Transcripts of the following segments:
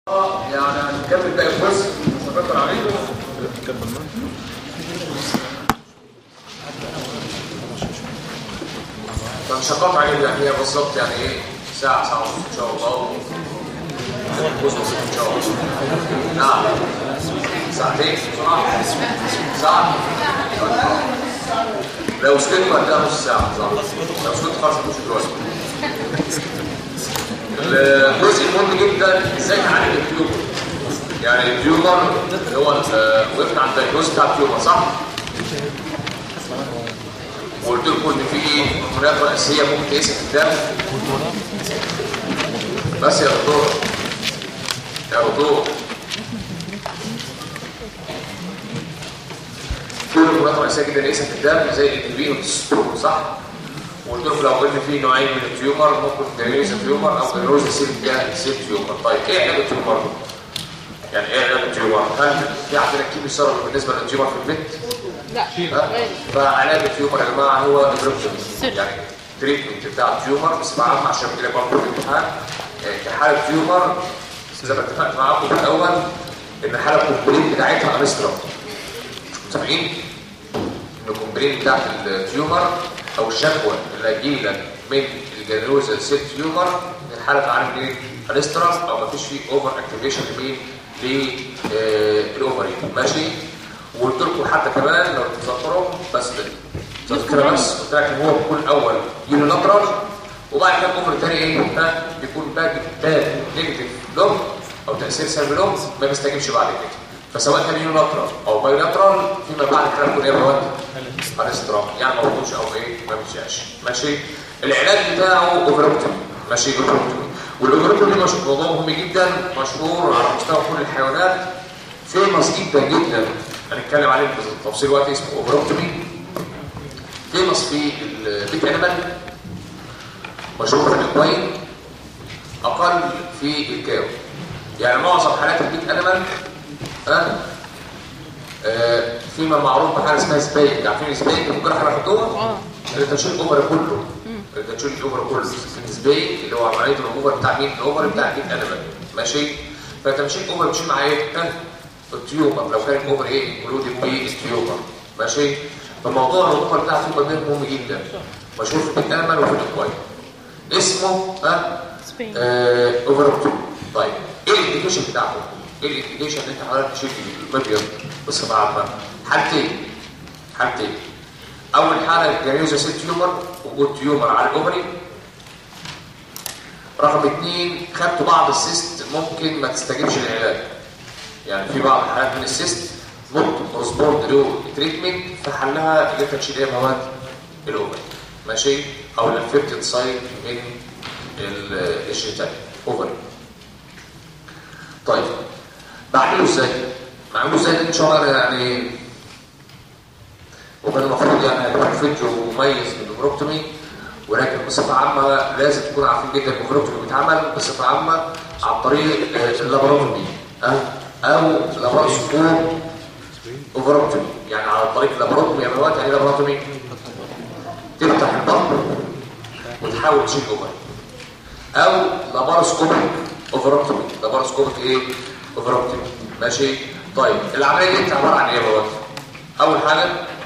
يعني هنكمل باقي الجزء شكرا عليكم فانشقاق عليه يعني هي بالظبط يعني ايه ساعة ساعة ونص ان شاء الله جزء بسيط ان شاء الله نعم ساعتين بسرعة ساعة لو سكت وقتها نص ساعة صح لو سكت خلاص مش دلوقتي الجزء المهم جدا ازاي نعالج التيومر يعني التيومر اللي هو وقفنا عند الجزء بتاع التيومر صح؟ وقلت لكم ان في ايه هرمونات رئيسيه ممكن تقيسها في الدم بس يا دكتور يا دكتور في هرمونات رئيسيه جدا نقيسها في الدم زي الانتبيه والتستوستيرون صح؟ وقلت لكم لو قلنا في نوعين من التيومر ممكن جرينوز تيومر او جرينوز سيل سيل تيومر طيب ايه علاج التيومر يعني ايه علاج التيومر هل في عندنا كيمي سيرم بالنسبه للتيومر في البيت لا فعلاج التيومر يا جماعه هو البروكتومي يعني تريتمنت بتاع التيومر بس معاهم عشان كده برضه في الامتحان كحاله تيومر زي ما اتفقت معاكم في الاول ان الحاله الكومبليت بتاعتها انسترا سامعين ان الكومبليت بتاعت التيومر او الشكوى اللي هتجيلك من الجلوزا سيل تيومر ان الحاله تعالج ايه انسترا او مفيش فيه اوفر اكتيفيشن لمين للاوفري ماشي وقلت لكم حتى كمان لو تتذكروا بس تذكره بس قلت لك ان هو بيكون الاول يونيلاترال وبعد كده الاوفر الثاني ايه ها بيكون باك باك نيجاتيف لوب او تاثير سلبي لوب ما بيستجيبش بعد كده فسواء كان يونيلاترال او بايلاترال فيما بعد كده بيكون ايه مواد انسترا يعني ما بيكونش او ايه ما بيمشيش ماشي العلاج بتاعه اوفروكتومي ماشي اوفروكتومي والاوفروكتومي مش موضوع مهم جدا مشهور على مستوى كل الحيوانات فيمس جدا جدا هنتكلم عليه بالتفصيل وقت اسمه اوفروكتومي فيمس في البيت انيمال مشهور في الاكواين اقل في الكاو يعني معظم حالات البيت انيمال ها آه فيما معروف بحاله اسمها سبايك عارفين سبايك الجراحه اللي حطوها اه اللي تشيل الاوفر كله اللي تشيل الاوفر كله سبايك اللي هو عمليه الاوفر بتاع مين الاوفر بتاع البيت انيمال ماشي فانت مشيت اوفر بتشيل معاه ايه ها التيومر لو كان الاوفر ايه انكلودد بالتيومر ماشي فموضوع الاوفر بتاع التيومر ده مهم جدا مشهور في البيت انيمال وفي الاكواين اسمه ها سبين آه اوفر طيب ايه الانديكيشن بتاعته ايه الانديكيشن اللي انت حضرتك تشيل المبيض بصفه عامه حالتين حالتين اول حاله جريوزا سيل تيومر وجود تيومر على الاوفري رقم اثنين خدتوا بعض السيست ممكن ما تستجيبش للعلاج يعني في بعض الحالات من السيست ممكن كورسبوند له تريتمنت فحلها اللي انت تشيل ايه مواد الاوفري ماشي او الانفكتد سايت من الشتاء اوفري طيب بعمله ازاي بعمله ازاي ان شاء الله يعني وكان المفروض يعني يكون فيديو مميز من البروكتومي ولكن بصفه عامه لازم تكونوا عارفين جدا البروكتومي بيتعمل بصفه عامه عن طريق اللاباروتومي او لاباروسكوب اوفروكتومي يعني على طريق اللاباروتومي يا بنات يعني لاباروتومي تفتح البطن وتحاول تشيل اوفر او لاباروسكوبيك اوفروكتومي لاباروسكوبيك ايه اوفروكتومي ماشي طيب العمليه دي عباره عن ايه يا بنات اول حاجه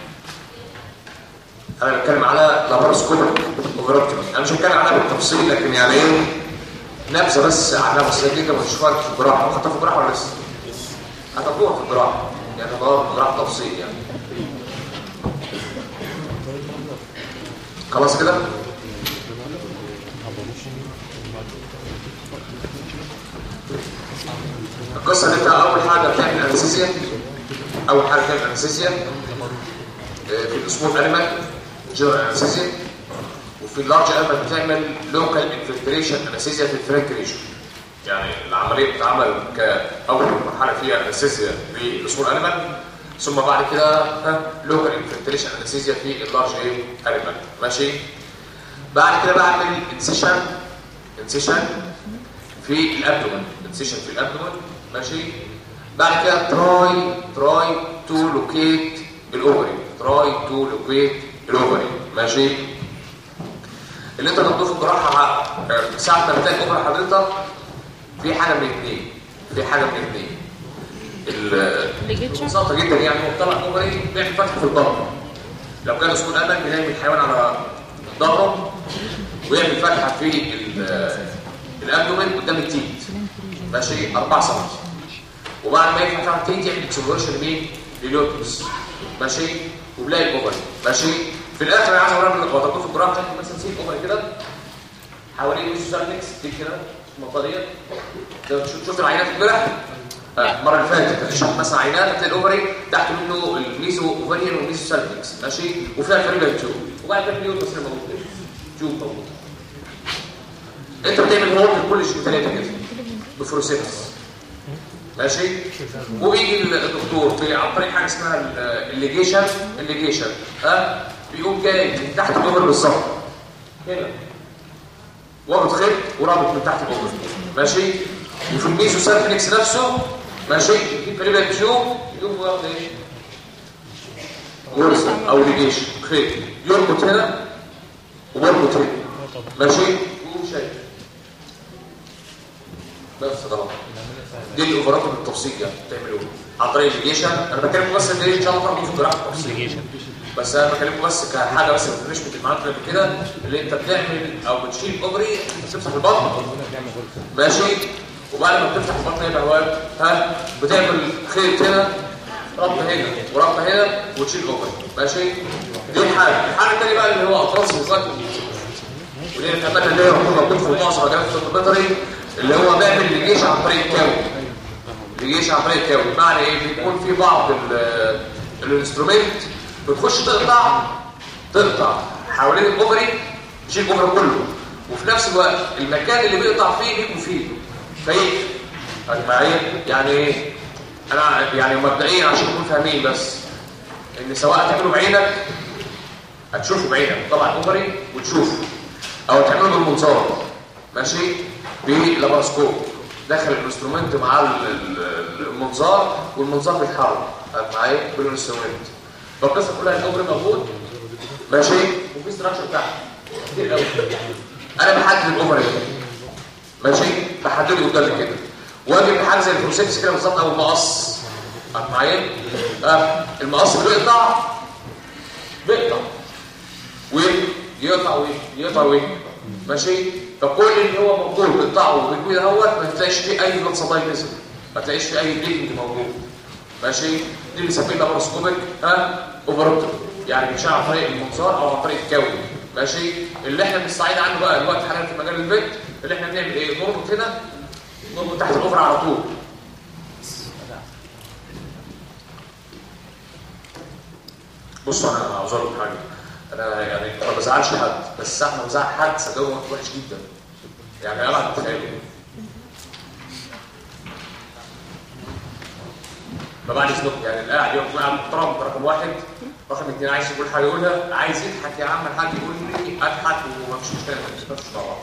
انا بتكلم على لاباروسكوبيك اوفروكتومي انا مش هتكلم عنها بالتفصيل لكن يعني ايه نبذه بس عنها بسيطه جدا وتشوفها في الجراحه خدتها في الجراحه ولا لسه هتاخدوها في الجراحه يعني هتاخدوها في الجراحه تفصيل يعني خلاص كده القصه دي بتاع اول حاجه بتعمل انستيزيا اول حاجه بتعمل انستيزيا في الاسبوع الانيمال جنرال انستيزيا وفي اللارج انيمال بتعمل لوكال انفلتريشن انستيزيا في الفرنك ريجن يعني العمليه بتتعمل كاول مرحله فيها انستيزيا في الاسبوع الانيمال ثم بعد كده لوكال انفلتريشن انستيزيا في اللارج ايه انيمال ماشي بعد كده بعمل انسيشن انسيشن في الابدومن انسيشن في الابدومن ماشي بعد كده تراي تراي تو لوكيت الاوفري تراي تو لوكيت الاوفري ماشي اللي انت بتضيف الجراحه ساعه ما بتلاقي الاوفري حضرتك في حاجه من الاثنين في حاجه من الاثنين ببساطه جدا يعني هو طلع اوفري بيعمل فتح في الظهر لو كان سكون امل بينام الحيوان على ظهره ويعمل فتحه في الابدومين قدام التيت ماشي 4 سم وبعد ما يفتح على التيت يعمل اكسبلوريشن لمين للوتوس ماشي وبلاقي الاوفري ماشي في الاخر انا عايز اوريك لك في الجراف مثلا سيب اوفري كده حوالين السيرفكس دي كده النقطه ديت شفت العينات امبارح المره اللي فاتت شفت مثلا عينات هتلاقي الاوفري تحت منه الميزو اوفريان والميزو سيرفكس ماشي وفيها فريبل تيوب وبعد كده في بس موجود تيوب موجود انت بتعمل هولد لكل شيء ثلاثه كده بفروسيتس ماشي وبيجي الدكتور عن طريق حاجه اسمها الليجيشن الليجيشن ها بيقوم جاي من تحت الاوفر بالظبط هنا واخد خيط ورابط من تحت الاوفر ماشي وفي الميزو سيرفنكس نفسه ماشي في فريبل تيوب يقوم واخد ايه ورثه او ليجيشن خيط يربط هنا ويربط هنا ماشي ويقوم شايف بس طبعا دي الاوفرات بالتفصيل يعني تعملوا عن طريق الليجيشن انا بكلمكم بس ان ان شاء الله برضه في جراحه تفصيل بس انا بكلمكم بس كحاجه بس ما تفرقش المعلومات اللي كده اللي انت بتعمل او بتشيل اوفري بتفتح البطن ماشي وبعد ما بتفتح البطن هنا هو ها بتعمل خيط هنا ربط هنا وربط هنا وتشيل اوفري ماشي دي حاجه الحاجه الثانيه بقى اللي هو اطراس الزكي ودي كمان اللي هي موجود في معظم مجالات الطب البيطري اللي هو بيعمل لجيش عن طريق الكون لجيش عن طريق الكون معنى ايه بيكون في بعض الانسترومنت بتخش تقطع تقطع حوالين الاوفري تشيل الاوفري كله وفي نفس الوقت المكان اللي بيقطع فيه بيكون فيه فايه معايا يعني ايه انا يعني مبدئيا عشان تكونوا فاهمين بس ان سواء تعمله بعينك هتشوفه بعينك طبعا اوفري وتشوفه او تعمله بالمنظار ماشي بلابراسكوب دخل الانسترومنت مع المنظار والمنظار بيتحرك معايا بالانسترومنت فالقصه كلها الاوبر موجود ماشي وفي ستراكشر بتاعته كتير قوي انا بحدد الاوفر ماشي بحدده قدامي كده واجي بحاجه زي البروسيس كده بالظبط او المقص معايا آه. المقص بيقطع بيقطع ويقطع ويقطع ويه ماشي فكل اللي هو موجود بيقطعه وبيكون اهوت ما تلاقيش فيه اي بلاد سبلاي نزل ما تلاقيش فيه اي بليدنج موجود ماشي دي اللي بنسميه لابروسكوبيك ها اوفروبتر يعني بيشتغل عن طريق المنظار او عن طريق الكون ماشي اللي احنا بنستعين عنه بقى دلوقتي حاليا في مجال البيت اللي احنا بنعمل ايه نربط هنا نربط تحت الاوفر على طول بصوا انا عاوز اقول حاجه انا يعني ما بزعلش حد بس ساعه ما بزعل حد صدقوني وحش جدا يعني انا متخيل فبعد اذنكم يعني القاعد يوم قاعد محترم رقم واحد رقم اثنين عايز يقول حاجه يقولها عايز يضحك يا عم الحاج يقول لي اضحك ومفيش مشكله ما نسكتش مع بعض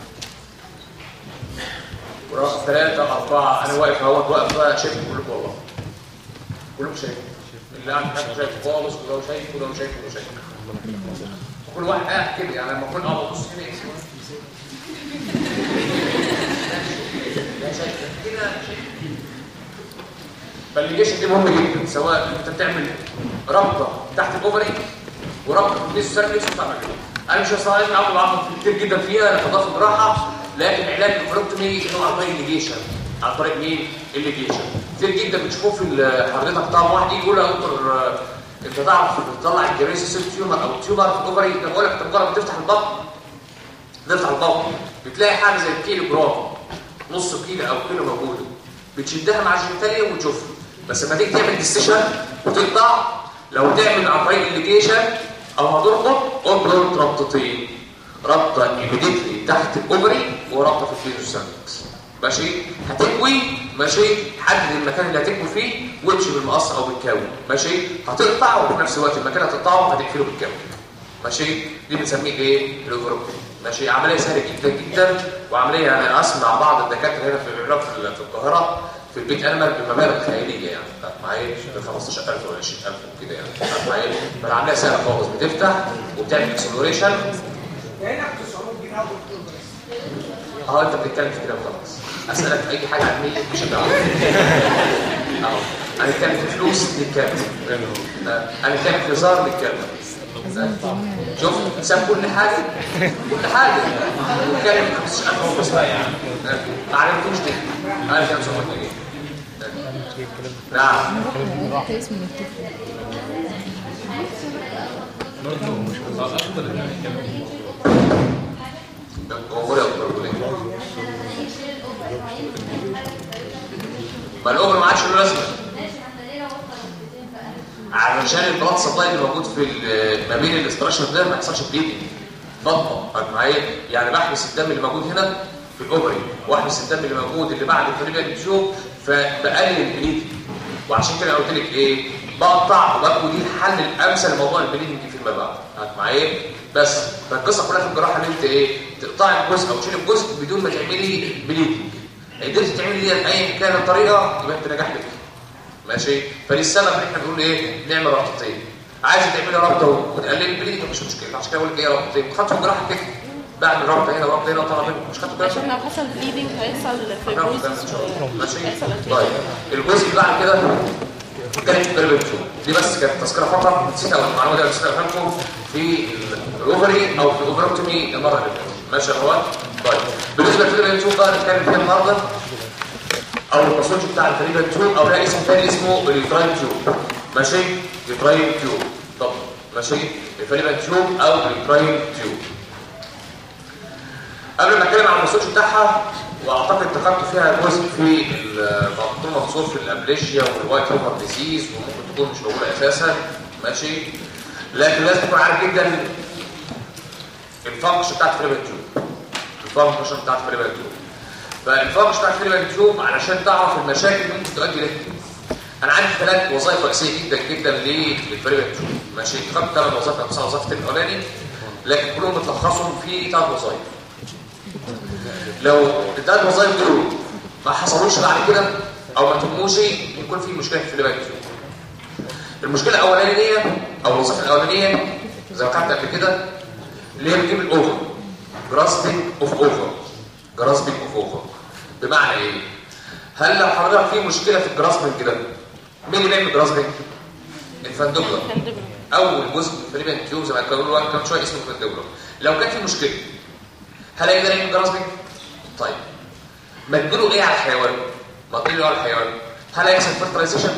ورقم ثلاثة أربعة أنا واقف اهوت واقف شايف كلكم والله كلكم شايف اللي قاعد حد شايف خالص وده شايف وده شايف وده شايف كل واحد قاعد كده يعني لما اكون اه ببص هنا اسمه لا شايف كده شايف فالليجيشن دي مهمه جدا سواء انت بتعمل رابطه تحت الاوفري ورابطه في البيس سيرفيس وبتعمل انا مش هصاري معاكم بعض كتير جدا فيها انا هضاف براحه لكن علاج الفروكتومي اللي هو عن طريق الليجيشن عن طريق مين الليجيشن كتير جدا بتشوفوه في حضرتك طبعا واحد يجي يقول يا دكتور انت تعرف تطلع الجريس تيومر او تيومر في الاوفري ده بقول لك انت مجرد بتفتح البطن تفتح البطن بتلاقي حاجه زي الكيلو جرام نص كيلو او كيلو موجوده بتشدها مع الجنتاليا وتشوفها بس لما تيجي تعمل ديستيشن وتقطع لو تعمل عن طريق الليجيشن او هتربط اربط ربطتين ربطه ايميديتلي تحت الاوفري وربطه في الفيزوسيرفكس ماشي هتكوي ماشي حدد المكان اللي هتكوي فيه وامشي بالمقص او بالكاوي ماشي هتقطع وفي نفس الوقت المكان هتقطعه هتقفله بالكاوي ماشي دي بنسميه ايه الاوفروبتي ماشي عمليه سهله جدا جدا وعمليه انا اسمع بعض الدكاتره هنا في العلاج في القاهره في البيت انيمال بمبالغ خياليه يعني معايا ب 15000 ولا 20000 وكده يعني معايا فالعمليه سهله خالص بتفتح وبتعمل اكسلوريشن كانك 900 جنيه اه انت بتتكلم في كده خلاص اسالك اي حاجه عن مين مش هتعرف اهو هنتكلم في فلوس نتكلم هنتكلم في هزار نتكلم شوف ساب كل حاجه كل حاجه نتكلم 15000 بس بقى يعني ما عرفتوش دي عارف كام سؤال ايه نعم جمهوري اكبر ولا ما الاوبر ما عادش له لازمه علشان البلاد سبلاي اللي موجود في ما بين الاستراكشر ده ما يحصلش بليدنج بطه معايا يعني بحبس الدم اللي موجود هنا في الاوبري واحبس الدم اللي موجود اللي بعد الفريبيان تيوب فبقلل البليدنج وعشان كده قلت لك ايه بقطع وباخد دي الحل الامثل لموضوع البليدنج فيما بعد معايا بس فالقصه كلها في الجراحه ان انت ايه تقطعي الجزء او تشيلي الجزء بدون ما تعملي بليدنج قدرت تعملي دي ايا كان الطريقه يبقى انت نجحت فيها ماشي فللسبب ان احنا بنقول ايه نعمل ربطتين عايز تعملي ربطه وتقللي البليدنج مش مشكله عشان كده بقول لك ايه ربطتين خدت في الجراحه كده بعمل ربطه هنا وربطه هنا وطلع منه مش خدت بالك عشان لو حصل بليدنج هيحصل فيبروسيس ماشي طيب الجزء اللي بعد كده كانت بريبتو دي بس كانت تذكره فقط نسيت اقول المعلومه دي نسيت افهمكم في الاوفري او في الاوفروتومي المره اللي فاتت ماشي يا اخوان طيب بالنسبه للبريبتو بقى نتكلم فيها النهارده او الباسوج بتاع الفريبل تيوب او لا اسم ثاني اسمه اليوتراين تيوب ماشي يوتراين تيوب طب ماشي الفريبل تيوب او اليوتراين تيوب قبل ما اتكلم عن الباسوج بتاعها واعتقد دخلت فيها جزء في الموضوع مخصوص في الابليشيا والوايت رومر ديزيز وممكن تكون مش موجوده اساسا ماشي لكن لازم تكون عارف جدا الفانكشن بتاعت الفريبل تيوب الفانكشن بتاعت الفريبل تيوب فالفانكشن بتاعت الفريبل تيوب علشان تعرف المشاكل اللي ممكن تؤدي لها انا عندي ثلاث وظائف رئيسيه جدا جدا للفريبل تيوب ماشي خدت ثلاث وظائف انا وظيفتين الاولاني لكن كلهم متلخصهم في ثلاث وظائف لو الثلاث وظائف دول ما حصلوش بعد كده او ما تموش يكون في مشكله في الفريبل تيوب المشكله الاولانيه او الوظيفه الاولانيه زي ما كنت قبل كده اللي هي بتجيب الاوفر جراستنج اوف اوفر جراستنج اوف اوفر بمعنى ايه هل لو حضرتك في مشكله في الجراسبنج كده مين اللي بيعمل جراسبنج الفندوبلر اول جزء من الفريبيان تيوب زي ما كانوا كان شويه اسمه الفندوبلر لو كان في مشكله هل هيقدر يعمل جراسبنج طيب ما تقولوا ايه على الحيوان ما تقولوا على الحيوان هل هيحصل فيرتلايزيشن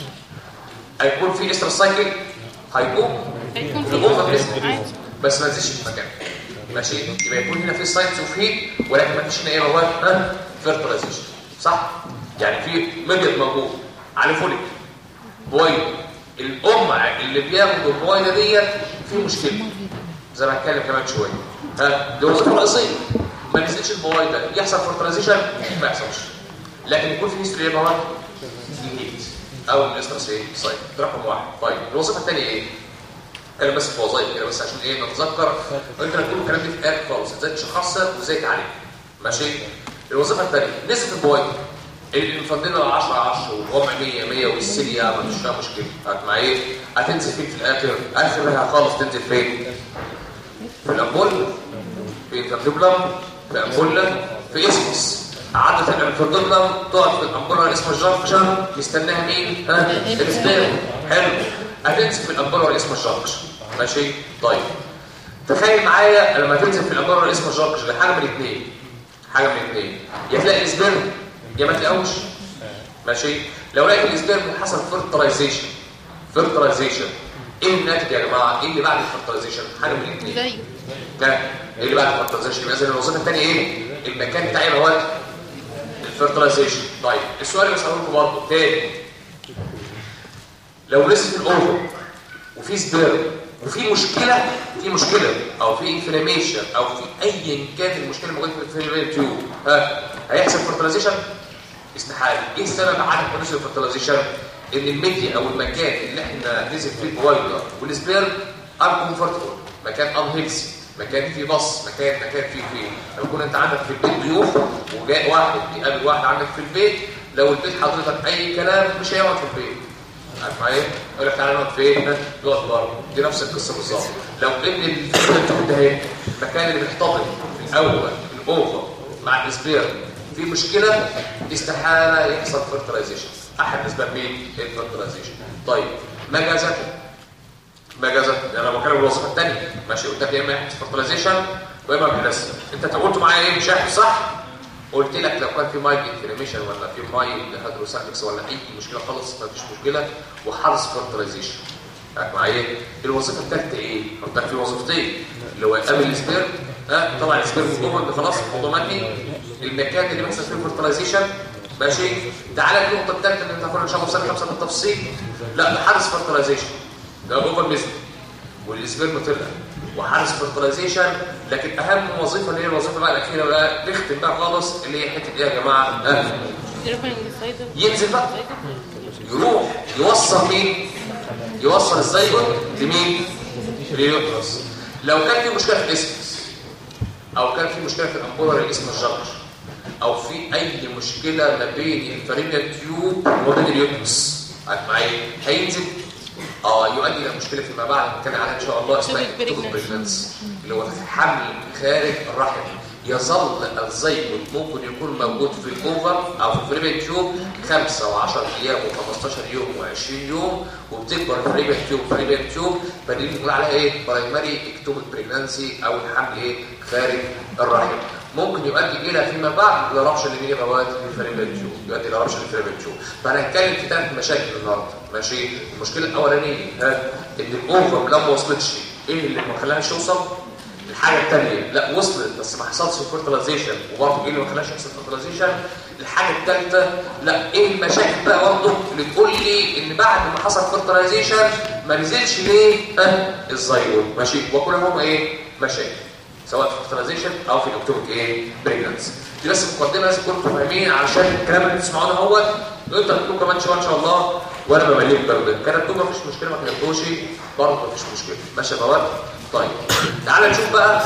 هيكون في استر سايكل هيقوم هيكون في الأوفر بس عادي. بس ما تزيدش في مكانه ماشي يبقى يكون هنا في سايتس اوف هيت ولكن ما فيش هنا ايه هو ها فيرتلايزيشن صح يعني في ميديا موجود على فوليك بويض الام اللي بياخدوا البويضه ديت في مشكله زي ما هتكلم كمان شويه ها دي وظيفه رئيسيه ما نزلتش البويضه يحصل فيرتلايزيشن ما يحصلش لكن يكون في هيستوري ايه هو الهيت او الاسترس ايه سايت ده رقم واحد طيب الوظيفه الثانيه ايه اتكلم بس في وظائف كده بس عشان ايه نتذكر ممكن اقول الكلام ده في اخر خالص ازاي تشخصها وازاي تعالجها ماشي الوظيفه الثانيه نسبه البويض الانفاندينا 10 10 والربع 100 100 والسيليا ما فيش فيها مشكله هات مع ايه هتنزل فين في الاخر اخرها خالص تنزل فين في الامبول في الكارديوبلم في امبولا في اسمس عدت الانفانديبلم تقعد في الامبولا اسمها الجنكشن مستناها مين ها الاسبير حلو هتنزل في الامبولا اسمها الجنكشن ماشي طيب تخيل معايا لما تنزل في الامبولا اسمها الجنكشن حاجه من الاثنين حاجه من الاثنين يا تلاقي الاسبير يا ما تلاقوش ماشي لو لقيت الاسبير حصل فيرتلايزيشن فيرتلايزيشن ايه الناتج يا جماعه ايه اللي بعد الفيرتلايزيشن حاجه من الاثنين زي ده ايه اللي بعد الفيرتلايزيشن يبقى اذا الوظيفه الثانيه ايه المكان بتاعي هو الفيرتلايزيشن طيب السؤال اللي بساله لكم برضه تاني لو لسه في الاوفر وفي سبير وفي مشكله في مشكله او في انفلاميشن او في ايا كانت المشكله الموجوده في الفيرتلايزيشن تيوب ها هيحصل فيرتلايزيشن استحاله ايه السبب عدم حدوث الفيرتلايزيشن ان الميديا او المكان اللي احنا نزل فيه البويضه والسبير انكمفورتبل مكان انهيلثي مكان فيه بص مكان مكان فيه فيه لو كنت انت عندك في البيت ضيوف وجاء واحد بيقابل واحد عندك في البيت لو البيت حضرتك اي كلام مش هيقعد في البيت عارف معايا يقول لك تعالى نقعد فين نقعد بره دي نفس القصه بالظبط لو ابن الفكره ده اهي المكان اللي بيحتضن في الاول الاوفر مع الاسبير في مشكله استحاله يحصل فيرتلايزيشن احد اسباب مين الفيرتلايزيشن طيب مجازا مجازا يعني انا بتكلم الوظيفه الثانيه ماشي قلت لك يا اما يحدث فيرتلايزيشن واما بيحدث انت قلت معايا ايه مش هيحدث صح قلت لك لو كان في مايل انفلاميشن ولا في مايل هيدروسالفكس ولا اي مشكله خالص ما فيش مشكله وحدث فيرتلايزيشن معايا الوظيفه الثالثه ايه قلت في وظيفتين اللي هو يقابل السبيرم ها طبعا السبيرم جوه خلاص الموضوع منهي المكان اللي بيحصل فيه الفيرتلايزيشن ماشي تعالى النقطه الثالثه اللي انت هنقول ان شاء الله في سنه 5 بالتفصيل لا ده حدث فيرتلايزيشن ده جوه الميزن والسبيرم طلع وحدث فيرتلايزيشن لكن اهم وظيفه اللي هي الوظيفه بقى الاخيره بقى نختم بقى خالص اللي هي حته ايه يا جماعه ها ينزل بقى يروح يوصل مين يوصل الزيجوت لمين لليوترس لو كان في مشكله في الاسمس او كان في مشكله في الامبولار الاسم الجبر او في اي مشكله ما بين الفارينجال تيوب وما بين اليوترس معايا هينزل اه يؤدي الى مشكله فيما بعد نتكلم عليها ان شاء الله اسمها بريجنانس اللي هو حمل خارج الرحم يظل الزيجوت ممكن يكون موجود في الكوفر او في الفريبين تيوب 5 و10 ايام و15 يوم و20 يوم وبتكبر الفريبين تيوب فريبين تيوب فدي بنقول عليها ايه برايمري اكتوبيك بريجنانسي او الحمل ايه خارج الرحم ممكن يؤدي الى فيما بعد لربش اللي بيجي مواد الفريبين تيوب يؤدي الى ربش الفريبين تيوب فهنتكلم في ثلاث مشاكل النهارده ماشي المشكله الاولانيه ها ان الاوفر لما وصلتش ايه اللي ما خلاهاش توصل الحاجة الثانية لا وصلت بس ما حصلش فيرتلايزيشن وبرضه ايه اللي ما خلاش يحصل فيرتلايزيشن الحاجة الثالثة لا ايه المشاكل بقى برضه اللي تقول لي ان بعد ما حصل فيرتلايزيشن ما نزلش ليه ها الزيغوت ماشي وكلهم ايه مشاكل سواء في الفيرتلايزيشن او في الاكتوبيك ايه بريجنانسي دي بس مقدمه لازم تكونوا فاهمين علشان الكلام اللي بتسمعونه هو نقدر نكتبه كمان شويه ان شاء الله وانا بمليك برضه كتبتوه مفيش مشكله ما كتبتوش برضه مفيش مشكله ماشي يا بابا طيب تعال نشوف بقى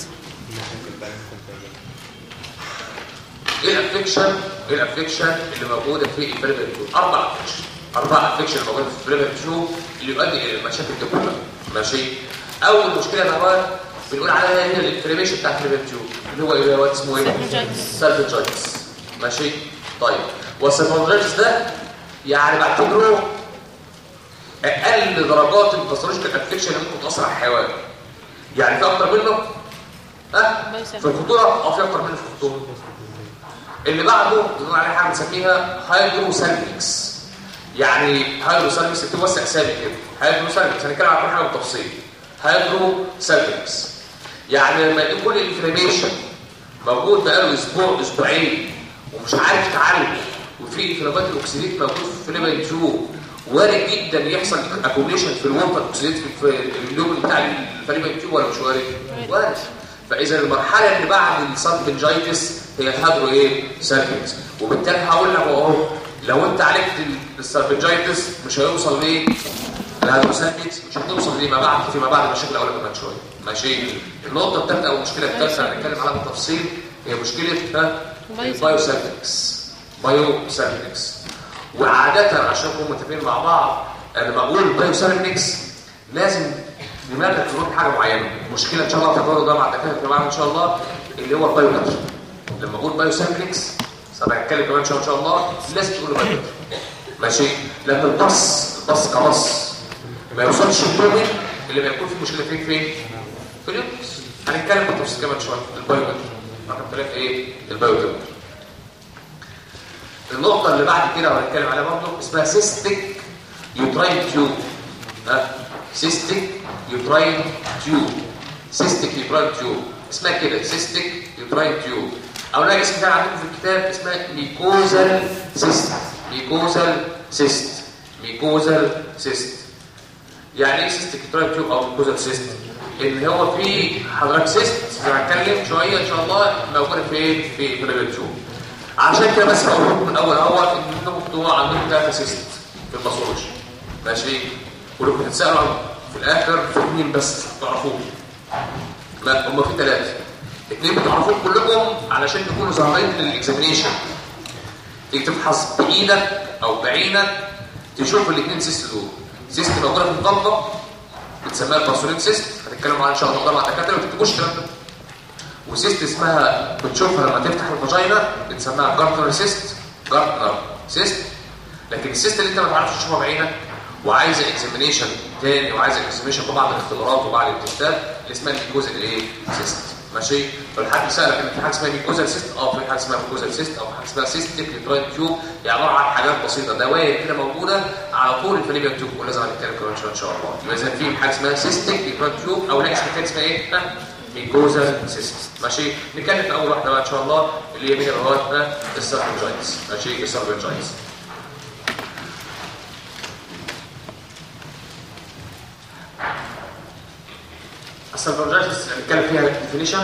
ايه الافكشن ايه الافكشن اللي موجوده في الفريبر تيوب اربع افكشن اربع افكشن موجوده في الفريبر تيوب اللي يؤدي الى المشاكل دي كلها ماشي اول مشكله بقى بنقول عليها هي الانفلاميشن بتاع الفريبر تيوب اللي هو ايه هو اسمه ايه سالفنجايتس ماشي طيب والسالفنجايتس ده يعني بعتبره اقل درجات الباثولوجيكال افكشن اللي ممكن تاثر على الحيوان يعني في اكتر منه ها في الخطوره اه في اكتر منه في الخطوره اللي بعده بنقول عليه حاجه بنسميها هايدروسالفيكس يعني هايدروسالفيكس بتوسع سامي كده هايدروسالفيكس هنتكلم عن كل حاجه بالتفصيل هايدروسالفيكس يعني لما يكون الانفلاميشن موجود بقاله اسبوع اسبوعين ومش عارف يتعالج وفي انفلامات الاكسيديت موجود في فيلامين تيوب وارد جدا يحصل اكوميشن في الوتر اكسيديت في اللون بتاع الفريق تيوب ولا مش وارد وارد فاذا المرحله اللي بعد السالفنجايتس هي الهادرو ايه سالفنجز وبالتالي هقول لك اهو لو انت عالجت السالفنجايتس مش هيوصل ليه الهادرو سالفنجز مش هتوصل ليه ما بعد فيما بعد المشاكل الاولى كمان شويه ماشي النقطه الثالثه او المشكله الثالثه هنتكلم عليها بالتفصيل هي مشكله البايو سالفنجز بايو سالفنجز وعادة عشان نكون متفقين مع بعض انا بقول البايو سالفنجز لازم دماغك تروح حاجه معينه المشكله ان شاء الله تقرروا ده مع الدكاتره معانا ان شاء الله اللي هو البايو ناتر لما اقول بايو سالفنجز سامع هتكلم كمان شويه ان شاء الله لازم تقول بايو ناتر ماشي لما البص البص كبص ما يوصلش البومن اللي بيكون فيه مشكله فين فين في اليوتس هنتكلم بالتفصيل كمان شويه البايو ناتر رقم ثلاثه ايه البايو ناتر النقطة اللي بعد كده وهنتكلم عليها برضه اسمها سيستيك يوتراين تيوب ها سيستيك يوتراين تيوب سيستيك يوتراين تيوب اسمها كده سيستيك يوتراين تيوب او لا اسم كان عندكم في الكتاب اسمها ميكوزال سيست ميكوزال سيست ميكوزال سيست يعني ايه سيستيك يوتراين تيوب او ميكوزال سيست ان هو في حضرتك سيست هنتكلم شويه ان شاء الله موجوده فين في في تيوب عشان كده بس هقول لكم من اول اول ان انتم مكتوب عندكم ثلاثه سيست في الباثولوجي ماشي ولكم تتسالوا في الاخر في اثنين بس تعرفوهم لا هم في ثلاثه اثنين بتعرفوهم كلكم علشان تكونوا ظاهرين للاكزامينيشن تيجي تفحص بايدك او بعينك تشوف الاثنين سيست دول سيست موجوده في الضغطه بتسميها البارسولين سيست هنتكلم عنها ان شاء الله مع الدكاتره ما تكتبوش الكلام ده وسيست اسمها بتشوفها لما تفتح الفاجينا بنسميها جارتنر سيست جارتنر سيست لكن السيست اللي انت ما تعرفش تشوفها بعينك وعايزه اكزامينيشن تاني وعايزه اكزامينيشن ببعض الاختبارات وبعض التستات اللي اسمها الميكوزا الايه سيست ماشي فالحد سالك ان في حاجه اسمها ميكوزا سيست اه في حاجه اسمها ميكوزا سيست او حاجه اسمها سيستيك ليترايت تيوب هي عباره عن حاجات بسيطه دوائر كده موجوده على طول الفاليبيا تيوب ولازم هنتكلم كمان شويه ان شاء الله يبقى اذا في حاجه اسمها سيستيك ليترايت تيوب او لا اسمها كان اسمها ايه ها ميكوزا سيست ماشي نتكلم في اول واحده بقى ان شاء الله اللي هي مين اللي هو السيرفنجايتس ماشي السيرفنجايتس السيرفنجايتس نتكلم فيها ديفينيشن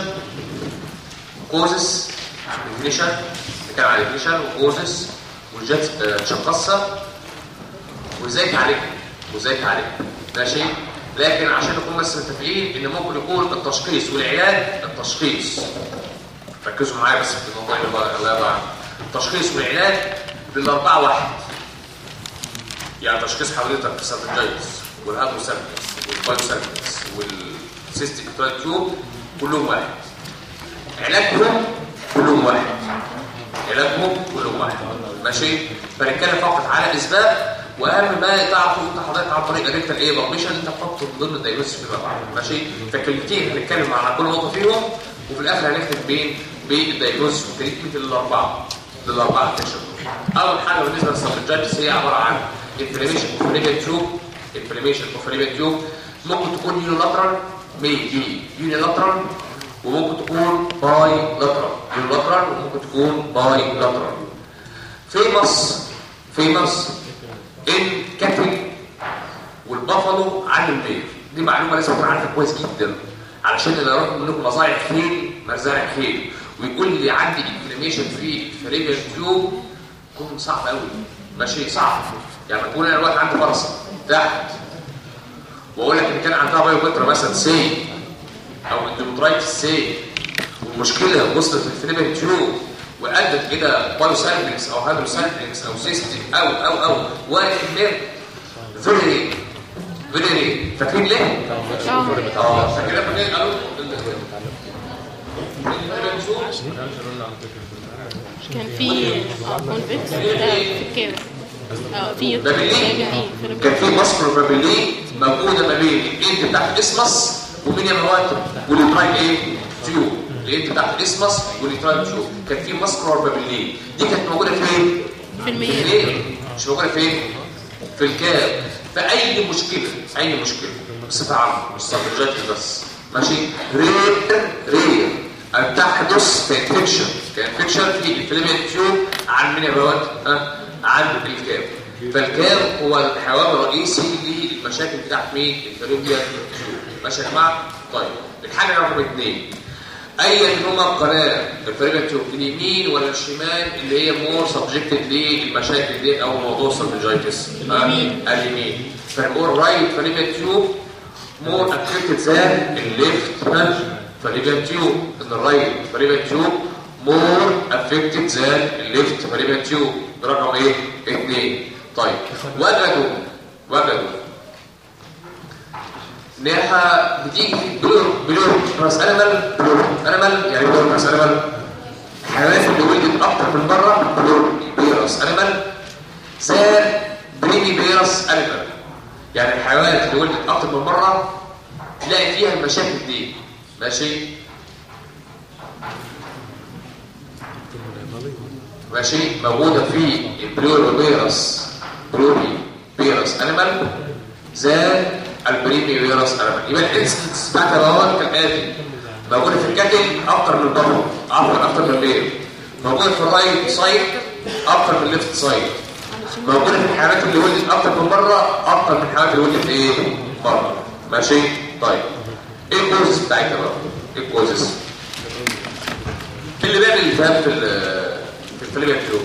كوزس ديفينيشن نتكلم على ديفينيشن وكوزس والجت تشخصها وازاي تعالجها وازاي تعالجها ماشي لكن عشان نكون بس متفقين ان ممكن يكون التشخيص والعلاج التشخيص ركزوا معايا بس في الموضوع اللي بقى الله يبقى التشخيص والعلاج بالاربعه واحد يعني تشخيص حضرتك في السيرفنجايتس والهادروسيرفكس والبايوسيرفكس والسيستيك تيوب كلهم واحد علاجهم كلهم واحد علاجهم كلهم واحد ماشي فنتكلم فقط على اسباب واهم ما تعرفوا انت حضرتك عن طريق الريكتال ايه بابليشن انت تحطه من ضمن الدايجنوستس فيما بعد ماشي فكلمتين هنتكلم على كل نقطه فيهم وفي الاخر هنختم بين بالدايجنوستس والتريتمنت للاربعه للاربعه فيكشن اول حاجه بالنسبه للسبجكتس هي عباره عن انفلاميشن اوف ريبيت تيوب انفلاميشن اوف ريبيت تيوب ممكن تكون يونيلاترال ميبي يونيلاترال وممكن تكون باي لاترال يونيلاترال وممكن تكون باي لاترال فيمس فيمس ان كاتل والبافالو عن البير دي معلومه لازم تكون عارفها كويس جدا علشان اللي يروح منكم مزارع خيل مزارع خيل ويقول لي عندي انفلاميشن في فريبيا تيوب يكون صعب قوي ماشي صعب يعني تقول انا دلوقتي عندي فرصه تحت واقول لك ان كان عندها بايوبترا مثلا سي او اندومترايتس سي والمشكله وصلت للفريبيا تيوب وادت الى بايوسايكلينكس او هيدروسايكلينكس او سيستيك او او او وكمير فيري فيري فاكرين ليه؟ اه فاكرين ليه قالوا كان في اه كونفكس ده في الكام اه في بابلين كان في ماسكرو بابلين موجوده ما بين الاند بتاعت الاسمس ومين مواد والترايك ايه؟ تيوب الاند بتاعت الاسمس والترايك تيوب كان في ماسكرو بابلين دي كانت موجوده فين؟ في المية ليه؟ مش موجوده فين؟ في الكاب فاي مشكله اي مشكله بصفه عامه مش سبجكت بس ماشي رير رير ان تحدث كانفكشن كانفكشن في الفيلمنت تيوب عن من الروات ها عن الكاب فالكاب هو الحيوان الرئيسي للمشاكل بتاعت مين الفيلمنت تيوب ماشي يا جماعه طيب الحاجه رقم اثنين اي نوع قناه الفريق تيوب اليمين ولا الشمال اللي هي مور سبجكتد للمشاكل دي او موضوع سبجايتس اليمين. اليمين فنقول رايت فريق تيوب مور افكتد ذان الليفت فريق تيوب ان الرايت فريق تيوب مور افكتد ذان الليفت فريق تيوب ده رقم ايه؟ اثنين طيب وجدوا وجدوا انها بتيجي في بلور بلور راس انيمال بلور انيمال يعني بلور راس انيمال الحيوانات اللي ولدت اكتر من مره بلور بيرس انيمال زاد بريمي بيرس انيمال يعني الحيوانات اللي ولدت اكتر من مره تلاقي فيها المشاكل دي ماشي ماشي موجوده في البلور بيرس بلوري بيرس انيمال زاد البريمي فيروس انيمال يبقى الانسنس بتاعت الرواد كالاتي موجوده في الكاتل اكتر من البطن اكتر اكتر من البير موجوده في الرايت سايد اكتر من الليفت سايد موجوده في الحيوانات اللي ولدت اكتر من مره اكتر من الحيوانات اللي ولدت ايه مره ماشي طيب ايه الكوزس بتاعتها بقى ايه الكوزس اللي بيعمل التهاب في ال- في الفليبيا كيلو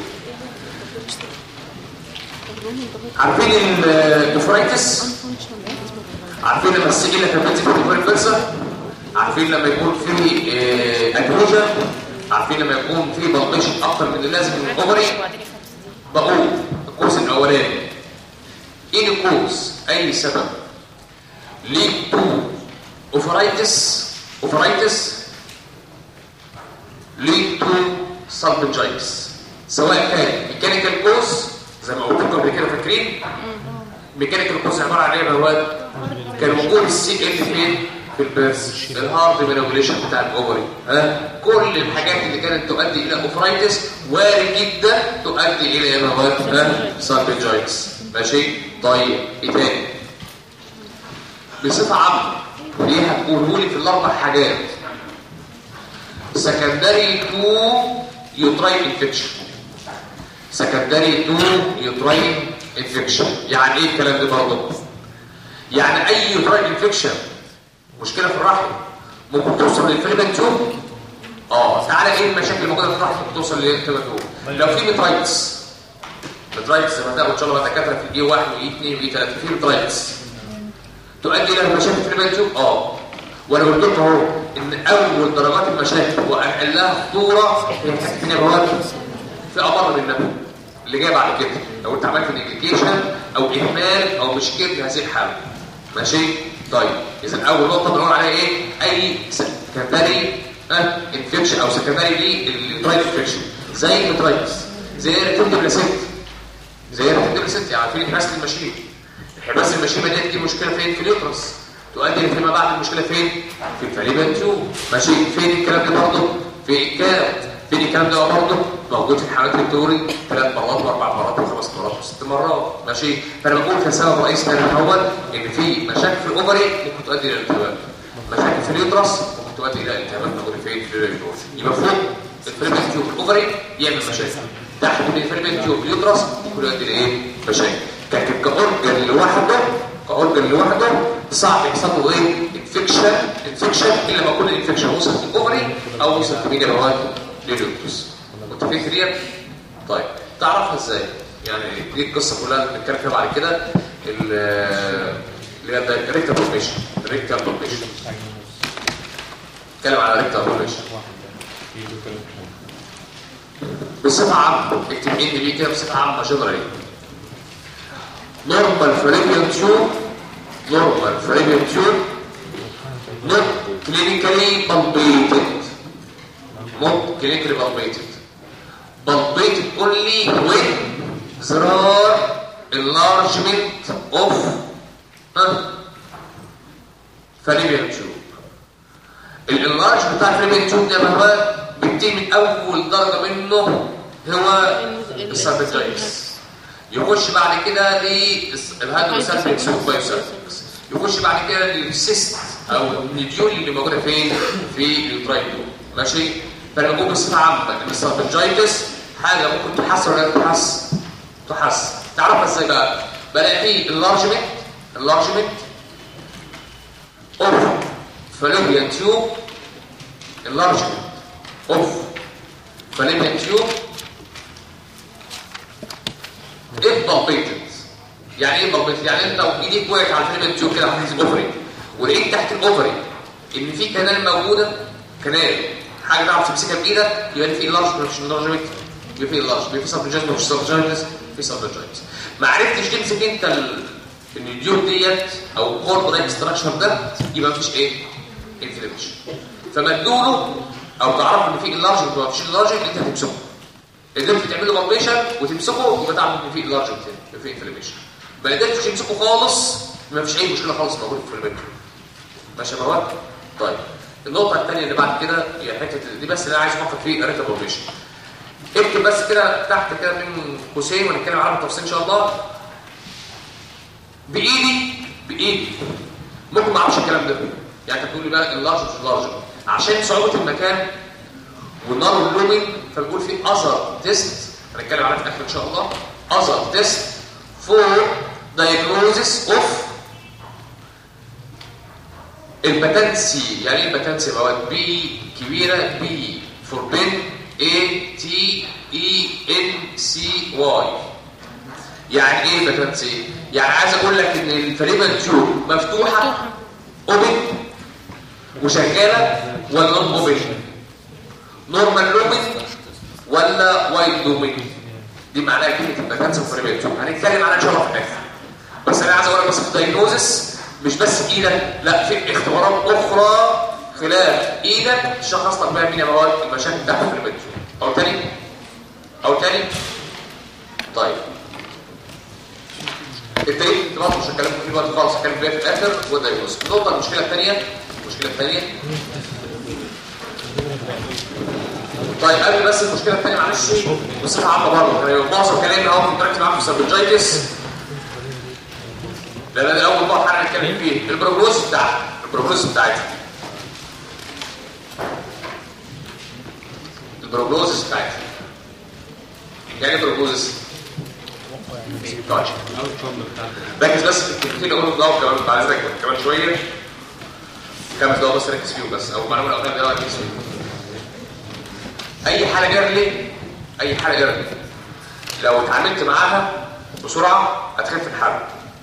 عارفين النفرايتس عارفين لما السجله كانت بتنزل في الفيري فيرسا عارفين لما يكون في آه، ادهوجن عارفين لما يكون في بلطيشن اكتر من اللازم من الاوفري بقول الكورس الاولاني ايه الكورس اي سبب ليد تو اوفرايتس اوفرايتس lead to salpingitis سواء كان ميكانيكال كوز زي ما قلت لكم قبل كده فاكرين ميكانيكال كوز عباره عن ايه يا مواد كان وجود السي ال فين في البيرس الهارد مانيبيوليشن بتاع الاوفري ها كل الحاجات اللي كانت تؤدي الى اوفرايتس وارد جدا تؤدي الى ايه يا مواد ها سالبنجايتس ماشي طيب ايه تاني بصفه عامه ليه هتقولوا لي في الاربع حاجات سكندري تو يوتراين انفكشن سكندري تو يوتراين انفكشن يعني ايه الكلام ده برضه يعني اي يوتراين انفكشن مشكله في الرحم ممكن توصل للفيلمنت تيوب اه تعالى ايه المشاكل الموجوده في الرحم ممكن توصل للفيلمنت تيوب لو في ميترايتس ميترايتس زي ما هتاخد ان شاء الله دكاتره في اي 1 واي 2 واي 3 في ميترايتس تؤدي الى مشاكل في الفيلمنت تيوب اه وانا قلت لكم اهو ان اول درجات المشاكل واقلها خطوره هي حته النبوات في امر منها اللي جاي بعد كده لو انت عملت نيجليكيشن او اهمال او مشكله هذه الحاله ماشي طيب اذا اول نقطه بنقول عليها ايه اي سكندري انفكشن او سكندري دي الترايت انفكشن زي المترايتس زي الريتندبلاسيت زي الريتندبلاسيت يعني عارفين الحباس المشيم الحباس المشيمه ديت دي مشكله فين في اليوترس تؤدي فيما بعد المشكله فين في الفاليبال تيوب ماشي فين الكلام ده برضه في الكلام فين الكلام ده برضه موجود في الحالات الدوري ثلاث مرات واربع مرات وخمس مرات وست مرات ماشي فانا بقول كسبب رئيس كان هو ان في مشاكل في الاوفري ممكن تؤدي الى الالتهاب مشاكل في اليوترس ممكن تؤدي الى الالتهابات موجوده فين في اليوترس يبقى فوق الفريمنت تيوب الاوفري يعمل مشاكل تحت من الفريمنت تيوب اليوترس ممكن يؤدي لايه مشاكل لكن كاورجن لوحده كاورجن لوحده صعب يحصل له ايه انفكشن انفكشن الا ما يكون الانفكشن وصل للاوفري او وصل لمين الرواد لليوترس متفقين كتير طيب تعرفها ازاي يعني دي القصه كلها اللي بنتكلم فيها بعد كده اللي هي الريكتال بروفيشن الريكتال بروفيشن نتكلم على الريكتال بروفيشن بصفه عامه اكتب ان بي كده بصفه عامه جنرالي normal fallopian tube normal fallopian tube not clinically palpated not clinically palpated palpated only when there are enlargement of huh, fallopian tube الانلارج بتاع الفالوبيان تيوب ده هو بيبتدي من اول درجه منه هو السابتايتس يخش بعد كده للهادروسالفيكس والبايوسالفيكس يخش بعد كده للسيست او النيديول اللي موجوده فين في اليوتراين ماشي فانا بقول بصفه عامه ان السالفنجايتس حاجه ممكن تحس ولا تحس تحس تعرفها ازاي بقى بلاقي فيه اللارجمنت اللارجمنت اوف فالوبيان تيوب اللارجمنت اوف فالوبيان تيوب ايه بالبيتد يعني ايه بالبيتد يعني انت لو ايديك وقعت على الفيلم تيوب كده هتحس باوفري ولقيت تحت الاوفري ان في كنال موجوده كنال حاجه تعرف تمسكها بايدك يبقى في لارج مش لارج يبقى في لارج يبقى في سبجنس مش سبجنس في سبجنس ما عرفتش تمسك انت ال... النيوم ديت او الكورد لايك ستراكشر ده يبقى مفيش ايه انفلاميشن فمدوله او تعرف ان في اللارج وما فيش اللارج انت هتمسكه قدرت تعمل له بالبيشن وتمسكه يبقى تعرف ان في اللارج يبقى في انفلاميشن ما قدرتش تمسكه خالص ما فيش اي مشكله خالص موجوده في الفيلم ماشي يا مواد طيب النقطه الثانيه اللي بعد كده هي حته دي بس اللي انا عايز افكر فيه ريتا بالبيشن اكتب بس كده تحت كده من قوسين ونتكلم عنها بالتفصيل ان شاء الله بايدي بايدي ممكن ما اعرفش الكلام ده يعني انت بتقول لي بقى اللارج مش اللارج عشان صعوبه المكان والنار اللومين فبيقول في اذر تيست هنتكلم عليها في الاخر ان شاء الله اذر تيست فور diagnosis اوف الباتنسي يعني ايه الباتنسي مواد بي كبيره بي فور بن اي تي اي ان سي واي يعني ايه الباتنسي يعني عايز اقول لك ان الفاليبال تيوب مفتوحه اوبن وشغاله ولا نون اوبن نورمال لوبن ولا وايد لوبن دي معناها كلمه الباتنسي والفاليبال تيوب هنتكلم عنها ان شاء الله في الاخر بس انا عايز اقول لك بس في الدايجنوزس مش بس ايدك لا في اختبارات اخرى خلال ايدك تشخص لك بقى مين يا مواد المشاكل بتاعتك في البيت او تاني او تاني طيب التاريخ برضه مش هتكلم فيه دلوقتي خالص هتكلم فيها في الاخر وده يوز النقطه المشكله الثانيه المشكله الثانيه طيب قبل بس المشكله الثانيه معلش بصفه عامه برضه يعني معظم كلامي اهو كنت مركز معاكم في السبجايتس لا لا ده اول مره حاجه نتكلم فيه البروجنوز بتاعها البروجنوز بتاعتها البروجنوز بتاعتها يعني ايه بروجنوز طيب ركز بس في الكلمتين اللي قولهم ده كمان بعد اذنك كمان شويه خمس دقايق بس ركز فيهم بس او معلومه الاولانيه دقايق ركز فيهم اي حاله جرلي اي حاله جرلي لو اتعاملت معاها بسرعه هتخف الحل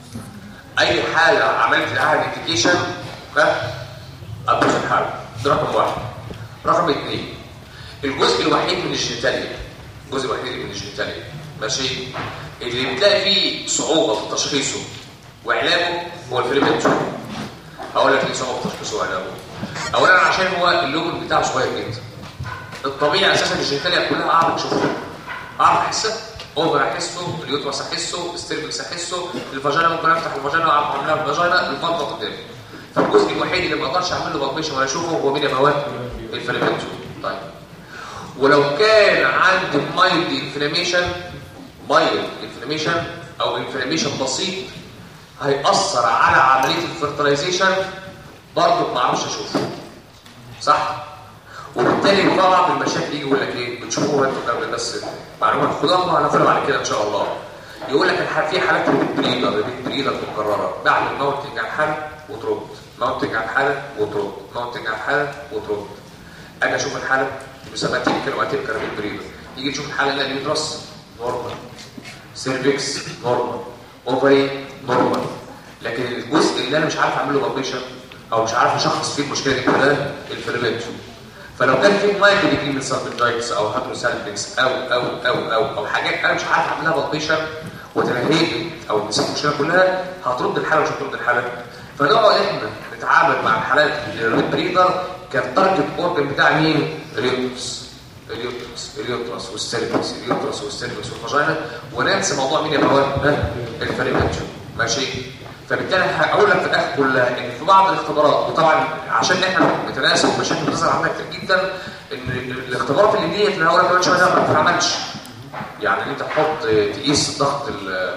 اي حاله عملت لها انديكيشن ها هتبوظ الحل ده رقم واحد رقم اثنين الجزء الوحيد من الجينيتاليا الجزء الوحيد من الجينيتاليا ماشي اللي بتلاقي فيه صعوبه في تشخيصه وعلاجه هو الفيلمنتو هقول لك ليه صعوبه في تشخيصه وعلاجه اولا عشان هو اللوجن بتاعه صغير جدا الطبيعي اساسا الجينيتاليا كلها اعرف اشوفها اعرف احسها اوفر احسه اليوترس احسه الستيرفكس احسه الفاجينا ممكن افتح الفاجينا واعرف اعملها الفاجينا الفضه قدامي فالجزء الوحيد اللي ما اقدرش اعمل له بالبيشن ولا اشوفه هو مين يا مواد الفيلمنتو طيب ولو كان عندي مايلد انفلاميشن مايلد انفلاميشن او انفلاميشن بسيط هيأثر على عمليه الفرتلايزيشن برضه ما اعرفش اشوفه صح وبالتالي بعض المشاكل يجي يقول لك ايه بتشوفوها انتوا قبل بس معلومات خدوها وهناخدها بعد كده ان شاء الله يقول لك في حالات ريبيت بريدر ريبيت بريدر مكرره بعمل ماونتنج على الحاله وترد ماونتنج على الحاله وترد ماونتنج على الحاله وترد اجي اشوف الحاله بيسمى تيبيكال واتيبيكال ريبيت بريدر يجي تشوف الحاله اللي اليوترس نورمال سيرفكس نورمال اوفري نورمال لكن الجزء اللي انا مش عارف اعمل له بالبيشن او مش عارف اشخص فيه المشكله دي كلها الفيرمنتو فلو كان في مايكرو ديجري من سالفنجايتس او هاتروسالفنكس او او او او او حاجات انا مش عارف اعملها بالبيشن وتنهيت او نسيت المشكله كلها هترد الحاله مش هترد الحاله فنقعد احنا نتعامل مع الحالات الريد بريدر كان تارجت اورجن بتاع مين؟ اليوترس اليوترس اليوترس والسيرفكس اليوترس والسيرفكس والفاجينا وننسى موضوع مين يا مواد الفريمنتشن ماشي فبالتالي هقول لك في الاخر كلها ان في بعض الاختبارات وطبعا عشان احنا نتناسب مشاكل بتظهر عندنا كتير جدا ان الاختبارات اللي ديت اللي هقول لك كمان شويه ما بتتعملش يعني ان انت تحط تقيس ضغط ال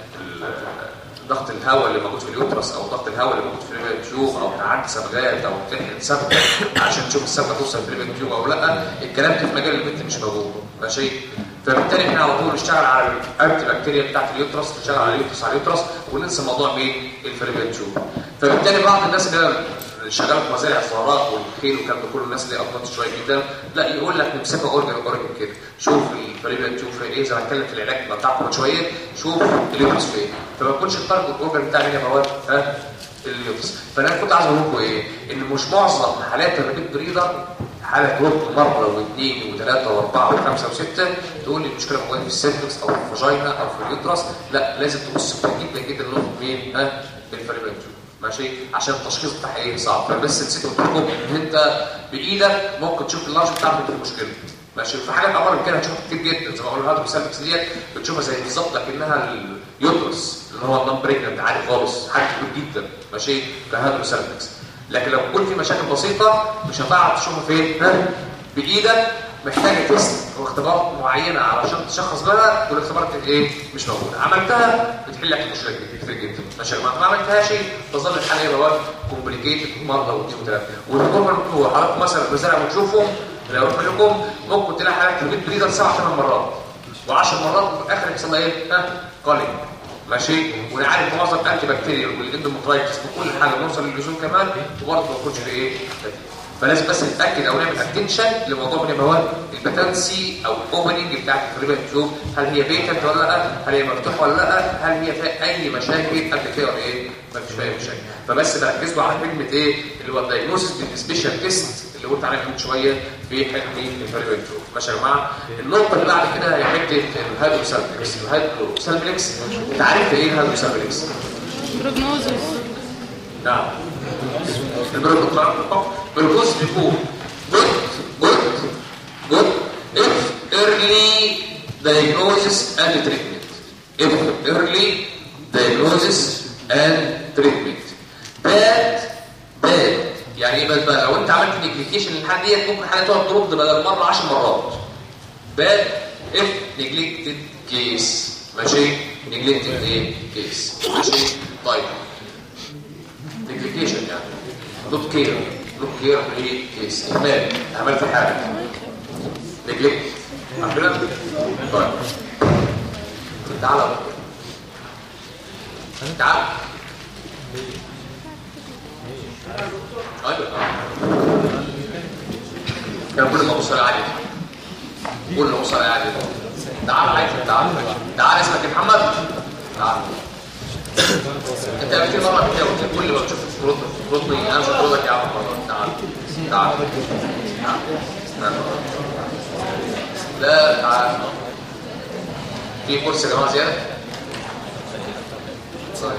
ضغط الهواء اللي موجود في اليوترس او ضغط الهواء اللي موجود في التيوب او تعدي صبغات او تحقن صبغه عشان تشوف الصبغه توصل في التيوب او لا الكلام ده في مجال البنت مش موجود ماشي فبالتالي احنا على طول نشتغل على الانتي بكتيريا بتاعت اليوترس نشتغل على اليوترس على اليوترس وننسى موضوع مين الفريبيان تيوب فبالتالي بعض الناس اللي شغاله في مزارع السهرات والخيل والكلام ده كله الناس اللي افضل شويه جدا لا يقول لك نمسكها اورجن اورجن كده شوف الفريبيان تيوب فين ايه زي ما هنتكلم في العلاج بتاعكم شويه شوف اليوترس فين فما تكونش التارجت اورجن بتاع مين يا مواد ها اليوترس فانا كنت عايز اقول لكم ايه ان مش معظم حالات الريبيت بريدر حالة ربط مرة واثنين وثلاثة واربعة وخمسة وستة تقول لي المشكلة موجودة في السيرفكس او في الفاجينا او في اليوترس لا لازم تبص جدا جدا لنقطة مين ها الفريبنتو ماشي عشان التشخيص بتاعها ايه صعب فبس نسيت قلت لكم ان انت بايدك ممكن تشوف اللارج بتاعك في المشكلة ماشي في حاجات عباره من كده هتشوفها كتير جدا زي ما بقول لحضرتك السيرفكس ديت بتشوفها زي بالظبط لكنها اليوترس اللي هو النون بريجننت عادي خالص حاجه كتير جدا ماشي كهذا السيرفكس لكن لو يكون في مشاكل بسيطة مش هتعرف تشوفها فين ها بإيدك محتاجة تيست واختبارات معينة علشان تشخص بها والاختبارات ايه مش موجودة عملتها بتحل لك المشكلة كتير جدا ماشي ما عملتهاش تظل الحالة ايه بقى كومبليكيتد مرة واثنين وثلاثة والدكتور مكتوب حضرتك مثلا المزارع بتشوفهم لو رحت لكم ممكن تلاقي حالات في البيت بريدر سبع ثمان مرات و10 مرات وفي الاخر يحصل لها ايه ها قلق ماشي ونعالج معظم الانتي بكتيريال والاندومترايتس وكل حاجه نوصل لللزوم كمان وبرضه ما يكونش في ايه فلازم بس نتاكد او نعمل اتنشن لموضوع من المواد البتنسي او الاوبننج بتاعت الفريبن تيوب هل هي بيتنت ولا لا هل هي مفتوحه ولا لا هل هي فيها اي مشاكل قبل كده ولا ايه ما فيش فيها مشاكل فبس بركزوا على كلمه ايه اللي هو الدايجنوستس بالسبيشال تيست اللي قلت عليها من شويه في حته الفريبن تيوب ماشي يا جماعه النقطه اللي بعد كده هي حته الهيدروسالفلكس الهيدروسالفلكس انت عارف ايه الهيدروسالفلكس بروجنوزس نعم البروجنوز بيكون good good good if early diagnosis and treatment if early diagnosis and treatment bad bad يعني ايه باد بقى لو انت عملت نيجليكيشن للحاجه ديت ممكن حاجه تقعد ترد بدل مره 10 مرات bad if neglected case ماشي neglected ايه كيس ماشي طيب neglection يعني not care not care في ايه كيس اهمال اهمال في حاجه neglect عارفين طيب تعالى بقى. تعالى ايوه كان كل ما اوصل عادي كل ما اوصل عادي تعال عايز تعال تعال اسمك يا محمد تعال انت قبل كده مره كده قلت كل ما تشوف ترد ترد لي انا مش هطردك يا عم والله. تعال تعال تعال. تعال. لا تعال في كرسي يا جماعه زياده طيب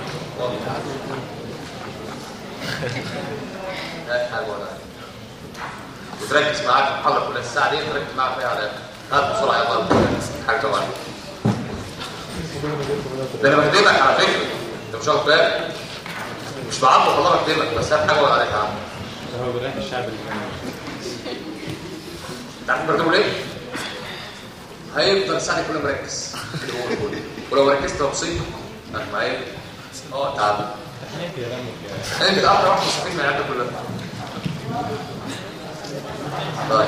لا حاجه ولا وتركز معاك في المحاضره كلها الساعه دي تركز معاك فيها على هات بسرعه يلا حاجه طبعا ده انا بخدمك على فكره انت مش واخد بالك مش بعض والله بخدمك بس هات حاجه ولا عليك يا عم هو بيريح الشعب اللي كان انت عارف بخدمه ليه؟ هيفضل الساعه دي كلها مركز اللي هو بيقول. ولو ركزت مصيبه انت معايا اه تعال امتحانات يا رامك انت اكتر واحد مستفيد من العيادة كلها طيب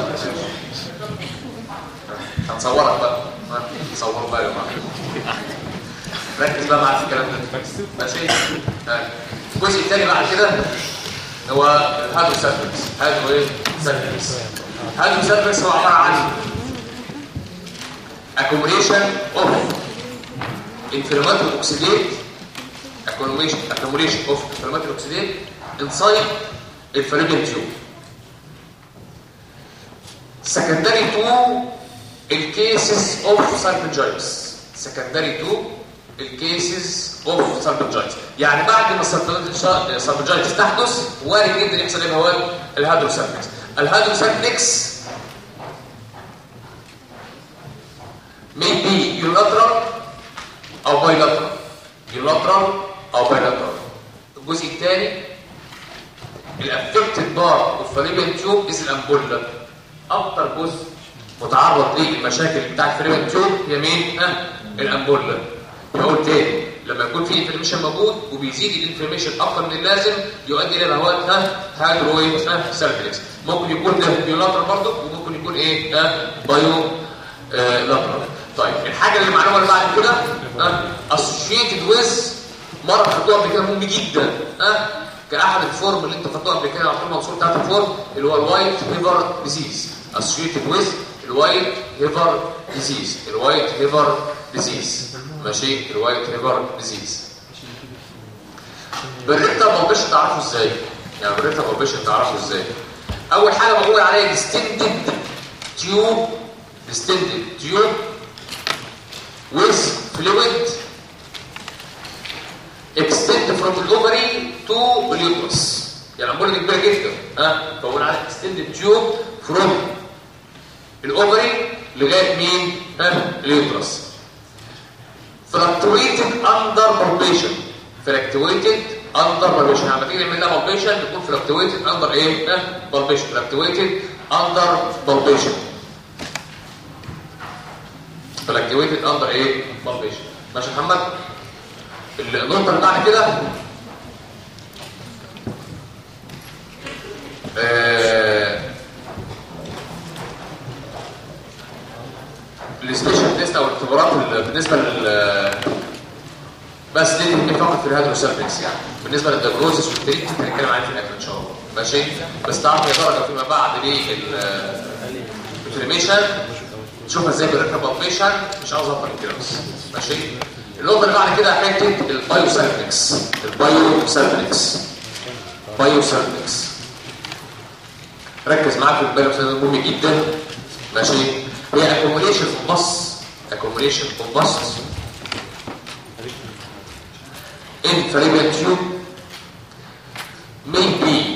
هنصورك بقى ها، نصور بقى يا جماعه ركز بقى معايا في الكلام ده ماشي ها. الجزء الثاني بعد كده هو الهادو سيرفكس هادو ايه سيرفكس هادو سيرفكس هو عباره عن accumulation of inflammatory oxidate accumulation accumulation of inflammatory oxidate inside the fallopian tube secondary to the cases of salpingitis secondary to the cases of salpingitis يعني بعد ما salpingitis تحدث وارد جدا يحصل ايه هو الهادروسالفكس الهادروسالفكس may be unilateral او bilateral unilateral او bilateral الجزء الثاني الافكتد بار اوف فاليبيان تيوب از الامبولا اكتر جزء متعرض للمشاكل بتاع الفاليبيان تيوب هي مين ها الامبولا يقول تاني لما يكون في انفلاميشن موجود وبيزيد الانفلاميشن اكتر من اللازم يؤدي الى بهوات ها هادرويد ها سيرفكس ممكن يكون ده بيولاترال برضه وممكن يكون ايه ها بايو آه لاترال طيب الحاجه اللي المعلومه اللي بعد كده ها اسوشيتد ويز مره خدوها قبل كده مهم جدا ها كاحد الفورم اللي انت خدتوها قبل كده على طول المنصور بتاعت الفورم اللي هو الوايت هيفر ديزيز اسوشيتد ويز الوايت هيفر ديزيز الوايت هيفر ديزيز ماشي الوايت هيفر ديزيز بالريتا بالبيشن تعرفه ازاي يعني بالريتا بالبيشن تعرفه ازاي اول حاجه بقول عليها ديستندد تيوب ديستندد تيوب with fluid extend from the ovary to the uterus يعني الأمبولة دي كبيرة جدا ها فبقول عليها extended tube from الاوفري لغايه مين ها اليوترس fluctuated under palpation fluctuated under palpation لما تيجي نعمل لها palpation بيكون fluctuated under ايه ها palpation fluctuated under palpation fluctuated under ايه palpation ماشي يا محمد النقطه اللي بعد كده آه السبيشال تيست او الاختبارات ال- بالنسبه لل بس دي اللي فقط في الهيدروسيرفكس يعني بالنسبه للدياجنوزس والتريتمنت هنتكلم عليه في الاخر ان شاء الله ماشي بس تعرف يا درجه فيما بعد للانفلاميشن نشوفها ازاي بالريكابابيشن مش عاوز اكتر من كده بس ماشي النقطه اللي بعد كده حته البايوسيرفكس البايوسيرفكس بايوسيرفكس ركز معاك في البايوسيرفكس مهم جدا ماشي هي accumulation of pus accumulation of pus in fallopian tube may be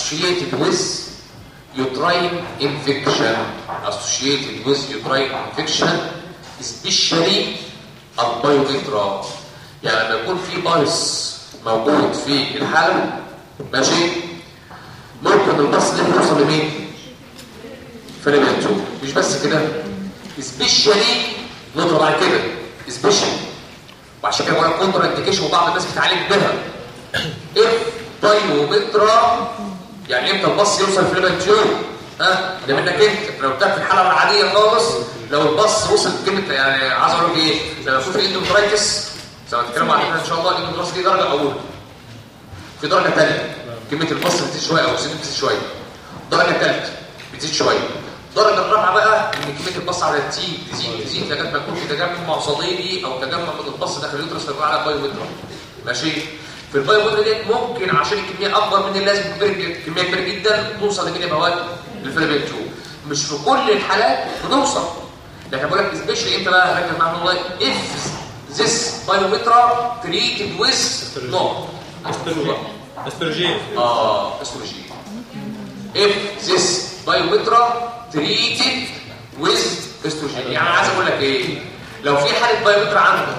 associated with uterine infection associated with uterine infection especially البايومترا يعني لما يكون في بايس موجود في الحالة ماشي ممكن البص ده يوصل لمين؟ فريمنتو مش بس كده especially نقطة بعد كده especially وعشان كده بقول لك كونتر انديكيشن وبعض الناس بتعالج بها اف بايومترا يعني امتى البص يوصل فريمنتو ها ده منك انت لو بتاعك في الحاله العاديه خالص لو البص وصل كلمه يعني عايز اقول لك ايه لما يكون في اندومترايتس زي ما هنتكلم عن ان شاء الله الاندومترايتس دي درجه اولى في درجه ثانيه كلمه البص بتزيد شويه او السن بتزيد شويه درجه ثالثه بتزيد شويه الدرجه الرابعه بقى ان كميه البص على تزيد تزيد تزيد لغايه ما يكون في تجمع صديدي او تجمع من البص داخل اليوترس فيبقى على بايومترا ماشي في البايومترا دي ممكن عشان الكميه اكبر من اللازم كبير جدا كميه كبيره جدا توصل لكده مواد للفيلامنت 2 مش في كل الحالات بنوصل لكن بقول لك سبيشال امتى بقى ركز معايا والله اف ذس بايومترا تريتد ويز نو استروجين اه استروجين if this biometra treated with estrogen يعني عايز اقول لك ايه لو في حاله بايومترا عندك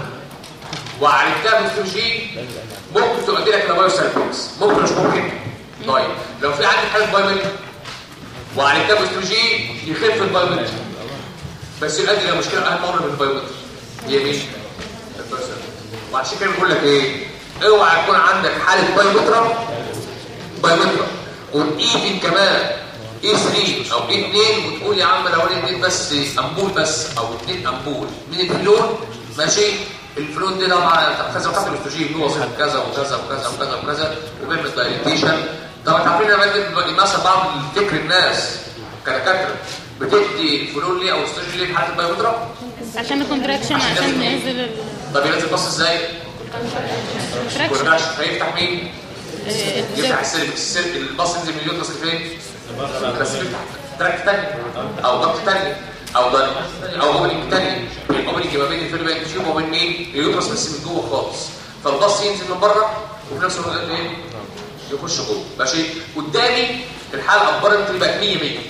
وعالجتها باستروجين ممكن تؤدي لك الى بايوسيرفكس ممكن مش ممكن طيب لو في عندك حاله بايومترا وعالجتها باستروجين يخف البايومترا بس يؤدي الى مشكله اهم مره من البايومترا هي مين البايوسيرفكس وعشان كده بقول لك ايه اوعى يكون عندك حاله بايومترا بايومترا والايفن كمان اي 3 او اي 2 وتقول يا عم لو انا اتنين بس امبول بس او اتنين امبول من الفلون ماشي الفلون ده طبعا كذا وكذا الاستروجين له وظيفه كذا وكذا وكذا وكذا وكذا وبيعمل دايليتيشن طبعا عارفين لما بدي مثلا بعض الفكر الناس كدكاتره بتدي فلون ليه او استروجين ليه في حاله البايومترا عشان الكونتراكشن عشان ينزل ال طب ينزل بص ازاي؟ الكونتراكشن كونتراكشن هيفتح مين؟ آه، يفتح السيرك السيرك الباص ينزل من اليوترس لفين؟ بس يفتح تراك تاني او ضغط تاني او ضغط او اوبننج تاني الاوبننج ما بين الفيلمنت تيوب وبين مين؟ اليوترس بس من جوه خالص فالباص ينزل من بره وفي نفس الوقت ايه؟ يخش جوه ماشي قدامي الحاله اكبرت تبقى 100 100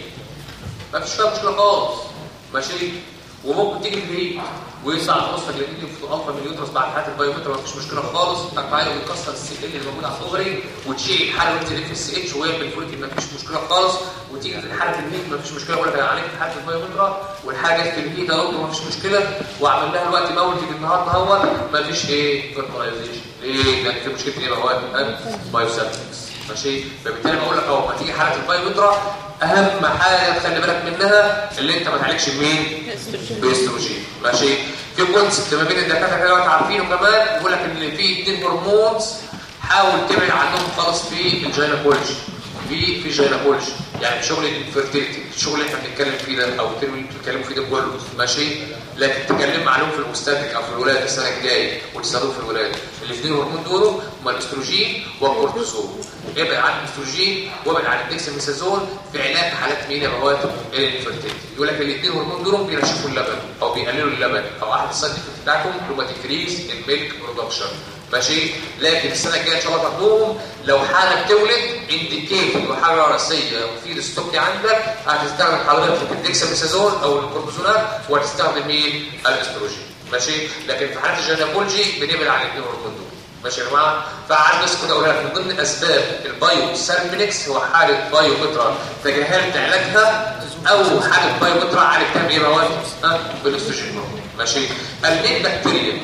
ما فيش فيها مشكله خالص ماشي وممكن تيجي في الهيت ويسع نص جلدين في الفا من اليوترس بعد حياه البايومتر ما فيش مشكله خالص تقطعيه ويكسر السي ال اللي موجود على الدغري وتشيل الحاله وانت في السي اتش وهي بالفوليك ما فيش مشكله خالص وتيجي في حاله الهيت ما فيش مشكله اقول لك انا عالجت حاله البايومتر والحاجه في الهيت برضه ما فيش مشكله واعمل لها الوقت مولد النهارده هو ما فيش ايه فيرتلايزيشن ليه؟ لان في مشكله ايه بقى بايوسيرفكس ماشي فبالتالي بقول لك اهو ما تيجي حاله البايومترا اهم حاجه تخلي بالك منها اللي انت ما تعالجش بمين باستروجين ماشي في كونسبت ما بين الدكاتره كده وانت عارفينه كمان بيقول لك ان في اثنين هرمونز حاول تبعد عنهم خالص في الجينيكولوجي في في جينيكولوجي يعني شغل الانفيرتيليتي الشغل اللي احنا بنتكلم فيه ده او الترم اللي انتوا بتتكلموا فيه ده كله ماشي لكن تكلم عنهم في الاوستاتيك او في الولاده السنه الجايه وتستخدموا في الولاده الاثنين هرمون دول هما الاستروجين والكورتيزون ابعد عن الاستروجين وابعد عن الديكساميثازون في علاج حالات مين يا مواد الانفيرتيليتي يقول لك الاثنين هرمون دول بينشفوا اللبن او بيقللوا اللبن او احد السايد افكت بتاعتهم اللي هم تكريز الميلك برودكشن ماشي لكن السنه الجايه ان شاء الله تاخدوهم لو حاله بتولد انديكيت وحاجه رئيسيه وفي الستوك عندك هتستخدم حضرتك الديكساميثازون او الكورتيزونات وهتستخدم مين الاستروجين ماشي لكن في حاله الجينيكولوجي بنبعد عن الاثنين هرمون دول ماشي يا جماعه فعايز بس كده اقولها من ضمن اسباب البايو سيرفينكس هو حاله بايو مترا تجاهلت علاجها او حاله بايو مترا عالجتها بايه مواد ها بالاستروجين ماشي المين بكتيريا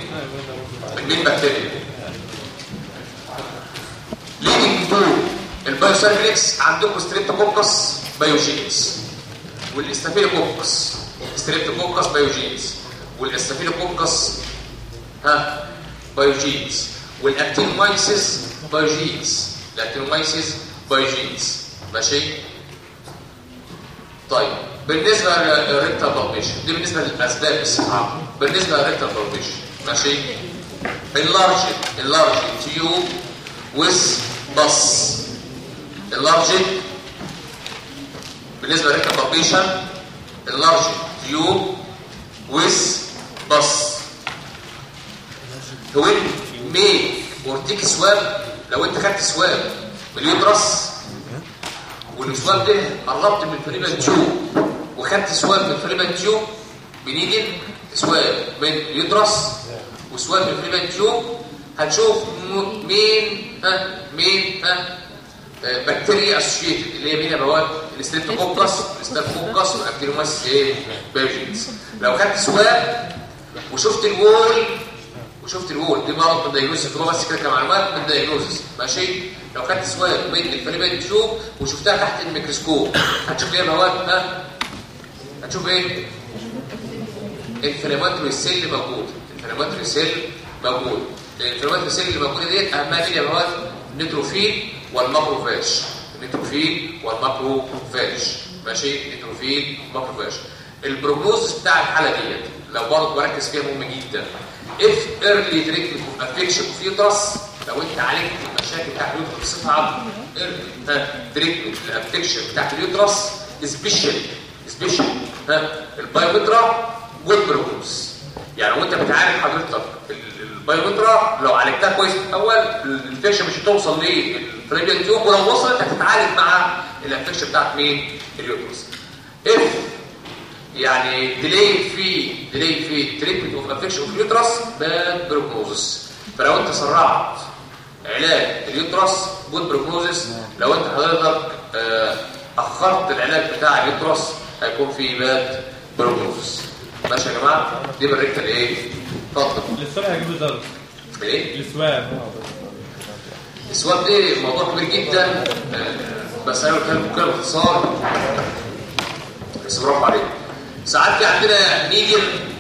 المين بكتيريا ليدنج تو البايو سيرفينكس عندكم ستريبتوكوكس بايوجينز والاستافيلوكوكس ستريبتوكوكس بايوجينز والاستافيلوكوكس ها بايوجينز والاكتينومايسيس بايوجينز الاكتينومايسيس بايوجينز ماشي طيب بالنسبه للريكتال بالبيشن دي بالنسبه للاسباب الصحه بالنسبه للريكتال بالبيشن ماشي اللارج اللارج تيوب ويز بس اللارج بالنسبه للريكتال بالبيشن اللارج تيوب ويز بس هو ميك اور تيك سواب لو انت خدت سواب من اليوترس والسواب ده قربت من الفريبان تيوب وخدت سواب من الفريبان تيوب بنيجي سواب من يدرس وسواب من الفريبان تيوب هتشوف م- مين ها مين ها آه، بكتيريا اسوشيتد اللي هي مين يا بواب الستريبتوكوكس الستريبتوكوكس والاكتينوماس ايه بيرجينز لو خدت سواب وشفت الوول وشفت الوول دي مرض من الدايجنوزس هو بس كده كمعلومات من الدايجنوزس ماشي لو خدت سواب من الفريبان تيوب وشفتها تحت الميكروسكوب هتشوف ايه يا بواب ها هتشوف ايه الفيلامنتري سيل موجود الفيلامنتري سيل موجود الفيلامنتري سيل اللي موجوده ديت اهمها مين يا بواب النيتروفيل والماكروفاج النيتروفيل والماكروفاج ماشي نيتروفيل ماكروفاج البروجنوز بتاع الحاله ديت لو برضه بركز فيها مهم جدا اف ايرلي تريتمنت اوف افكشن اوف يوترس لو انت عالجت المشاكل بتاعت اليوترس بصفه عامه ايرلي تريتمنت الافكشن بتاعت اليوترس سبيشال سبيشال ها البايومترا جود بروجنوز يعني وانت بتعالج حضرتك ال- البايومترا لو عالجتها كويس في الاول الانفكشن مش هتوصل للفريبيان تيوب ولو وصلت هتتعالج مع الانفكشن بتاعت مين اليوترس اف يعني ديلي في ديلي في تريتمنت اوف انفكشن اوف اليوترس باد بروجنوزس فلو انت سرعت علاج اليوترس جود بروجنوزس لو انت حضرتك آه، اخرت العلاج بتاع اليوترس هيكون في باد بروجنوزس ماشي يا جماعه دي بالريكتال ايه اتفضل السؤال هيجيب ريزلت ايه السواب السواب ده موضوع كبير جدا آه، بس انا بتكلم كده باختصار بس برافو عليك ساعات في عندنا نيجل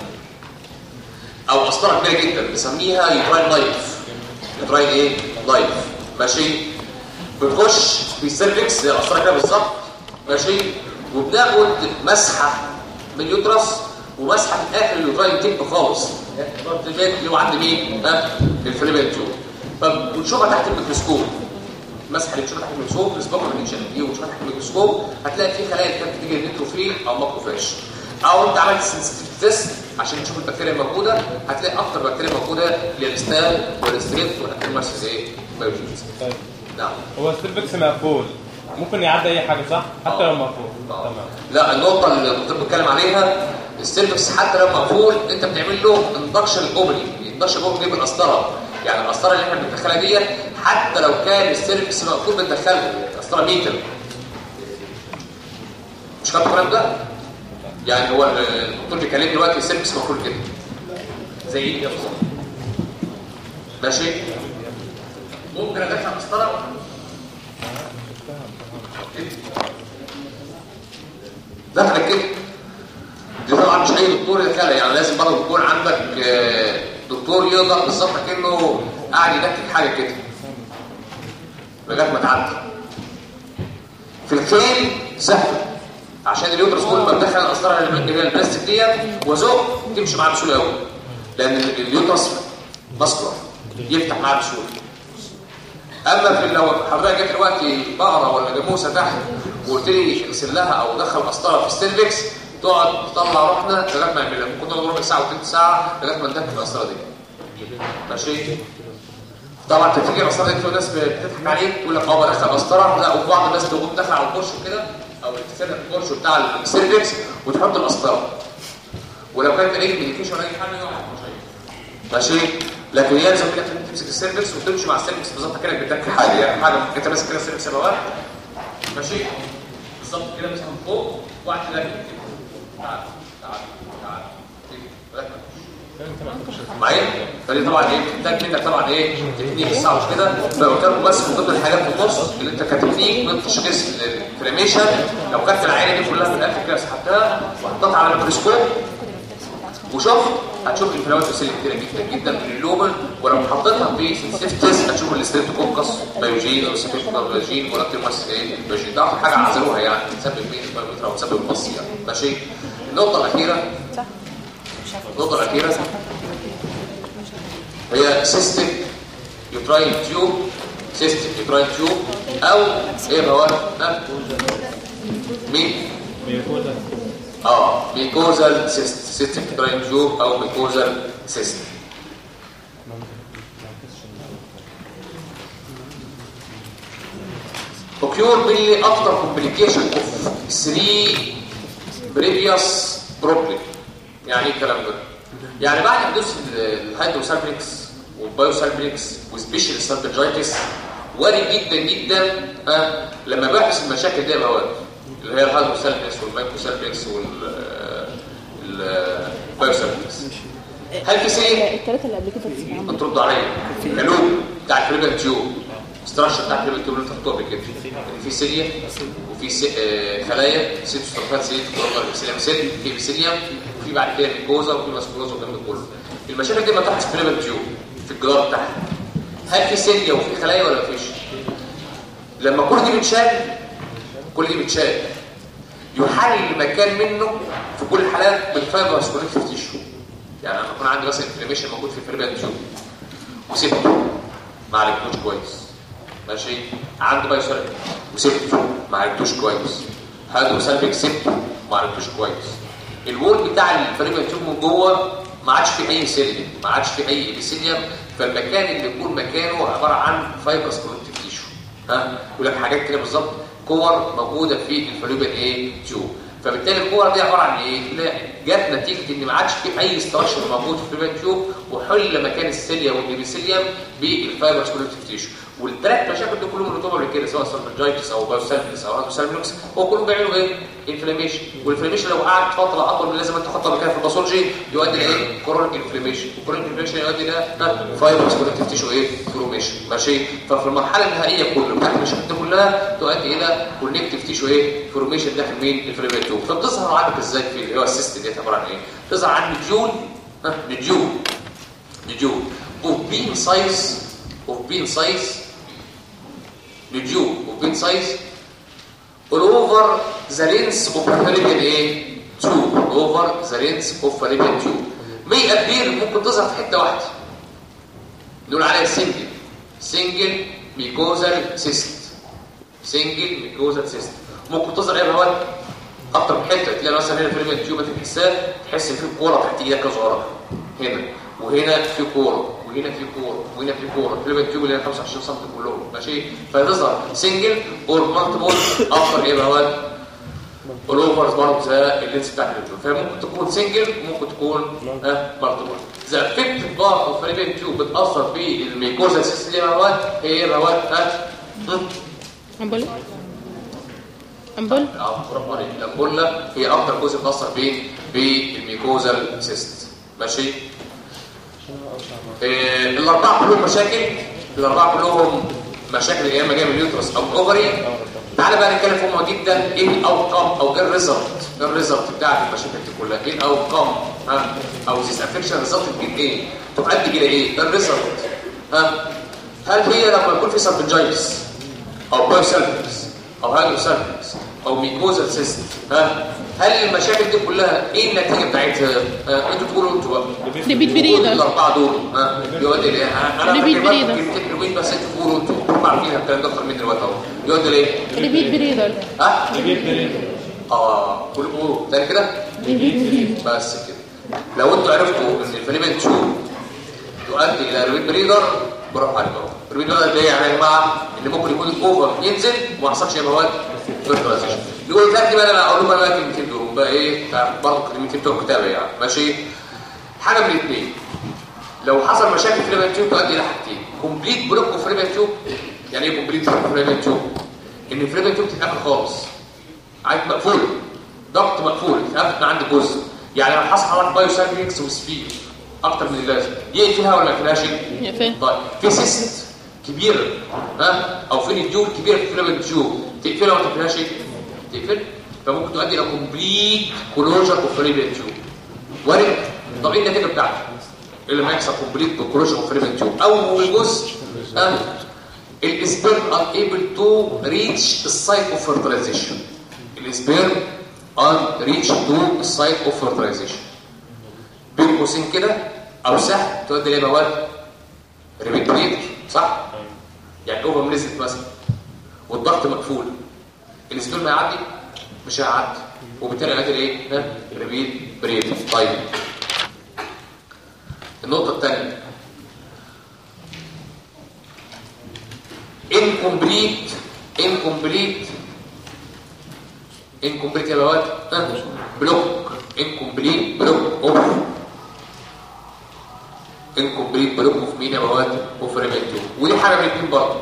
او قسطره كبيره جدا بنسميها يوتراين لايف يوتراين ايه لايف ماشي بنخش في السيرفكس زي القسطره كده بالظبط ماشي وبناخد مسحه من اليوترس ومسحه في اخر اليوتراين تيب خالص اللي هو عند مين ها الفريبين تيوب فبنشوفها تحت الميكروسكوب المسحه اللي بتشوفها تحت الميكروسكوب الاسبوع اللي بنشوفها دي وتشوفها تحت الميكروسكوب هتلاقي في خلايا كانت بتيجي نيتروفيل او ماكروفاج او انت عملت سنسيتيف تيست عشان تشوف البكتيريا الموجوده هتلاقي اكتر بكتيريا موجوده للستام والستريبت والاكتيمارسيس ايه بايوجينز طيب نعم هو السيرفكس مقفول ممكن يعدي اي حاجه صح حتى لو مقفول تمام لا النقطه اللي الدكتور بيتكلم عليها السيرفكس حتى لو مقفول انت بتعمل له اندكشن اوبننج اندكشن اوبننج بالقسطره يعني القسطره اللي احنا بندخلها ديت حتى لو كان السيرفكس مقفول بندخلها قسطره ميتر مش فاهم الكلام ده يعني هو الدكتور بيكلمني دلوقتي السيرفكس مقفول كده زي ايه كده بالظبط ماشي ممكن ادخل قسطره دخلت كده دي طبعا مش اي دكتور يدخلها يعني لازم برضه يكون عندك آه، دكتور يقدر بالظبط كانه قاعد يدكك حاجه كده لغايه ما تعدي في الخيل سهل عشان اليوترس كل ما بتدخل القسطره اللي هي البلاستيك ديت وزق تمشي معاه بسهوله قوي لان اليوترس مسكر يفتح معاه بسهوله اما في لو حضرتك جت دلوقتي بقره ولا جاموسه تحت وقلت لي اغسل لها او دخل قسطره في السيرفكس تقعد تطلع روحنا لغايه ما يعملها ممكن تقعد ربع ساعه وثلث ساعه لغايه ما ندخل القسطره دي ماشي طبعا تفتكر القسطره دي في ناس بتضحك عليك تقول لك اه بدخل قسطره لا وفي بعض الناس تقوم داخل على الكرسي كده او تستخدم الكرسي بتاع السيرفكس وتحط القسطره ولو كانت اي ميديكيشن ولا اي حاجه يقع ماشي لكن يلزم منك انك تمسك السيرفكس وتمشي مع السيرفكس بالظبط كانك بتاكل حاجه يعني حاجه انت ماسك كده السيرفكس بقى ماشي بالظبط كده مثلا من فوق وقعد كده كده. تعال تعال تعال كده. لغاية ما تمشي. معايا فدي طبعا ايه بتحتاج منك طبعا ايه تكنيك صعب مش كده فقلت لكم بس من ضمن الحاجات في النص اللي انت كتكنيك من تشخيص الانفلاميشن لو خدت العينه دي كلها في الاخر كده سحبتها وحطيتها على الميكروسكوب وشفت هتشوف الانفلامات سيل كتيره جدا جدا من اللوبل ولو حطيتها في سيفتس هتشوف الستريبتوكوكس بايوجين او ستريبتوكوكس ولا تيرماس ايه بايوجين ده اكتر حاجه عزلوها يعني بتسبب مين البايومتر او تسبب البص يعني ماشي النقطه الاخيره النقطه الاخيره هي سيستم يوتراين تيوب سيستم يوتراين تيوب او ايه هو ها؟ مين بيكوزا اه ميكوزال سيست سيستم يوتراين تيوب او ميكوزال سيستم occur mainly after complication of 3 previous problem يعني ايه الكلام ده يعني بعد حدوث الهيدروسالبريكس والبايوسالبريكس وسبيشال سالبرجايتس وارد جدا جدا آه لما بحث المشاكل دي مواد اللي هي الهيدروسالبريكس والمايكروسالبريكس وال البايوسالبريكس هل في سيء الثلاثة اللي قبل كده بتسمعهم انتوا ردوا عليا كلوب بتاع الفريبل تيوب استراكشر بتاع الفريبل تيوب اللي انت خدتوه قبل كده في سيليا وفي سي... آه خلايا سيتوستروفات سيت سيليم سيل في بيسيليوم وفي بعد كده ميكوزا وفي ماسكولوزا والكلام ده كله المشاكل دي ما تحت في الفريبل تيوب في الجدار بتاعها هل في سيليا وفي خلايا ولا مفيش لما كل دي بتشال كل دي بتشال يحل مكان منه في كل الحالات بالفايبرس كونكتيف تيشو يعني انا يكون عندي مثلا انفلاميشن موجود في الفريبل تيوب وسبته ما عالجتوش كويس ماشي عنده بايوسيرك وسبته ما عالجتوش كويس هذا سلبك سبته ما عالجتوش كويس الوول بتاع الفريبل تيوب من جوه ما عادش فيه اي سيليوم ما عادش فيه اي ابيثيليوم فالمكان اللي يكون مكانه عباره عن فايبرس كونكتيف تيشو ها يقول لك حاجات كده بالظبط كور موجوده في الفالوبيان ايه تيوب فبالتالي الكور دي عباره عن ايه لا جت نتيجه ان ما عادش في اي ستراكشر موجود في الفالوبيان تيوب وحل مكان السيليا والابيثيليوم بالفايبرس كونكتيف تيشو والثلاث مشاكل دول كلهم اللي قبل كده سواء سالمنجايتس او بايوسالمنس او هاتوسالمنكس هو كلهم بيعملوا ايه انفلاميشن والانفلاميشن لو قعد فتره اطول من لازم انت تحطها مكان في الباثولوجي يؤدي لايه كرونيك انفلاميشن والكرونيك انفلاميشن يؤدي الى فايبرس كونكتيف تيشو ايه فروميشن ماشي ففي المرحله النهائيه كله بتاعت المشاكل دي كلها تؤدي الى كونكتيف تيشو ايه فورميشن داخل مين الفلاميتو فبتظهر عندك ازاي في اللي هو السيست ديت عباره عن ايه بتظهر عندي جول ها نجول نجول اوف بين سايز اوف بين سايز نجوم وبين سايز all over the length of Philippian ايه؟ tube all over the length of Philippian tube may appear ممكن تظهر في حته واحده نقول عليها سنجل سنجل ميكوزال سيست سنجل ميكوزال سيست ممكن تظهر ايه بهوت اكتر من حته تلاقي مثلا هنا في تيوب تحسها تحس في كوره تحت ايدك صغيره هنا وهنا في كوره وهنا في كوره وهنا في كوره الفليبن تيوب اللي هي 25 سم كلهم ماشي فتظهر سنجل اور مالتيبل اكتر ايه بهوت الاوفرز برضه زي اللينس بتاعت الفيديو فممكن تكون سنجل وممكن تكون ها مالتيبل ذا افكتيف بارت اوف فريبين تيوب بتاثر في الميكوزا سيستم دي بهوت هي ايه بهوت ها امبول امبول برافو عليك الامبولا هي اكتر جزء بتاثر فيه بالميكوزال سيست ماشي إيه الاربعه كلهم مشاكل الاربعه كلهم مشاكل يا اما جايه من اليوترس او الاوفري تعالى بقى نتكلم فيهم جدا ايه الاوتكم او ايه الريزلت ايه الريزلت بتاعت المشاكل دي كلها ايه الاوتكم ها او ذيس افكشن ريزلت تجيب ايه تؤدي الى ايه ايه الريزلت ها هل هي لما يكون في سبنجايتس او بايوسالفكس او هايدروسالفكس او ميكوزال سيست ها هل المشاكل دي كلها ايه النتيجه بتاعتها آه انتوا تقولوا انتوا بقى ريبيت بريدر الاربعه دول ها يؤدي لايه انا ريبيت فاكر بريدر. كلمتين حلوين بس انتوا تقولوا انتوا هم عارفين الكلام ده اكتر مني دلوقتي اهو يؤدي لايه ريبيت بريدر ها ريبيت بريد اه قولوا قولوا تاني كده بس كده لو انتوا عرفتوا ان الفليبن تيوب تؤدي الى ريبيت بريدر برافو عليكم ريبيت بريدر ده يعني يا جماعه ان ممكن يكون الاوفر ينزل وما يحصلش مواد فيرتلايزيشن يقول دلوقتي بقى انا اقول لكم بقى كلمتين دول بقى ايه برضه كلمتين بتوع الكتابه يعني ماشي حاجه من الاثنين لو حصل مشاكل في الريبن تيوب تؤدي الى حاجتين كومبليت بلوك اوف ريبن تيوب يعني ايه كومبليت بلوك اوف ريبن تيوب ان الريبن تيوب تتقفل خالص عايز مقفول ضغط مقفول تتقفل من عند جزء يعني لو حصل حوالي بايو سالفيكس وسفير اكتر من اللازم يقفلها ولا ما يقفلهاش يقفل. طيب في سيست كبيره ها او في نديول كبيره في الريبن تيوب تقفلها ولا ما تقفلهاش تقفل فممكن تؤدي الى كومبليت كلوجر اوف ريبن تيوب وارد طب ايه النتيجه بتاعته اللي ما يحصل كومبليت كلوجر اوف ريبن تيوب اول جزء ها الاسبيرم unable to reach the site of fertilization الاسبيرم unreach to the site of fertilization بين قوسين كده او سهم تؤدي الى مواد ريبيتريت صح يعني الاوفر نزلت مثلا والضغط مقفول الاسبيرم هيعدي مش هيعدي وبالتالي هيؤدي لايه ها ريبيت بريد طيب النقطه الثانيه incomplete incomplete incomplete يا بوات ها بلوك incomplete بلوك اوف incomplete بلوك اوف مين يا بوات اوف ريمنتو ودي حاجه من الاثنين برضه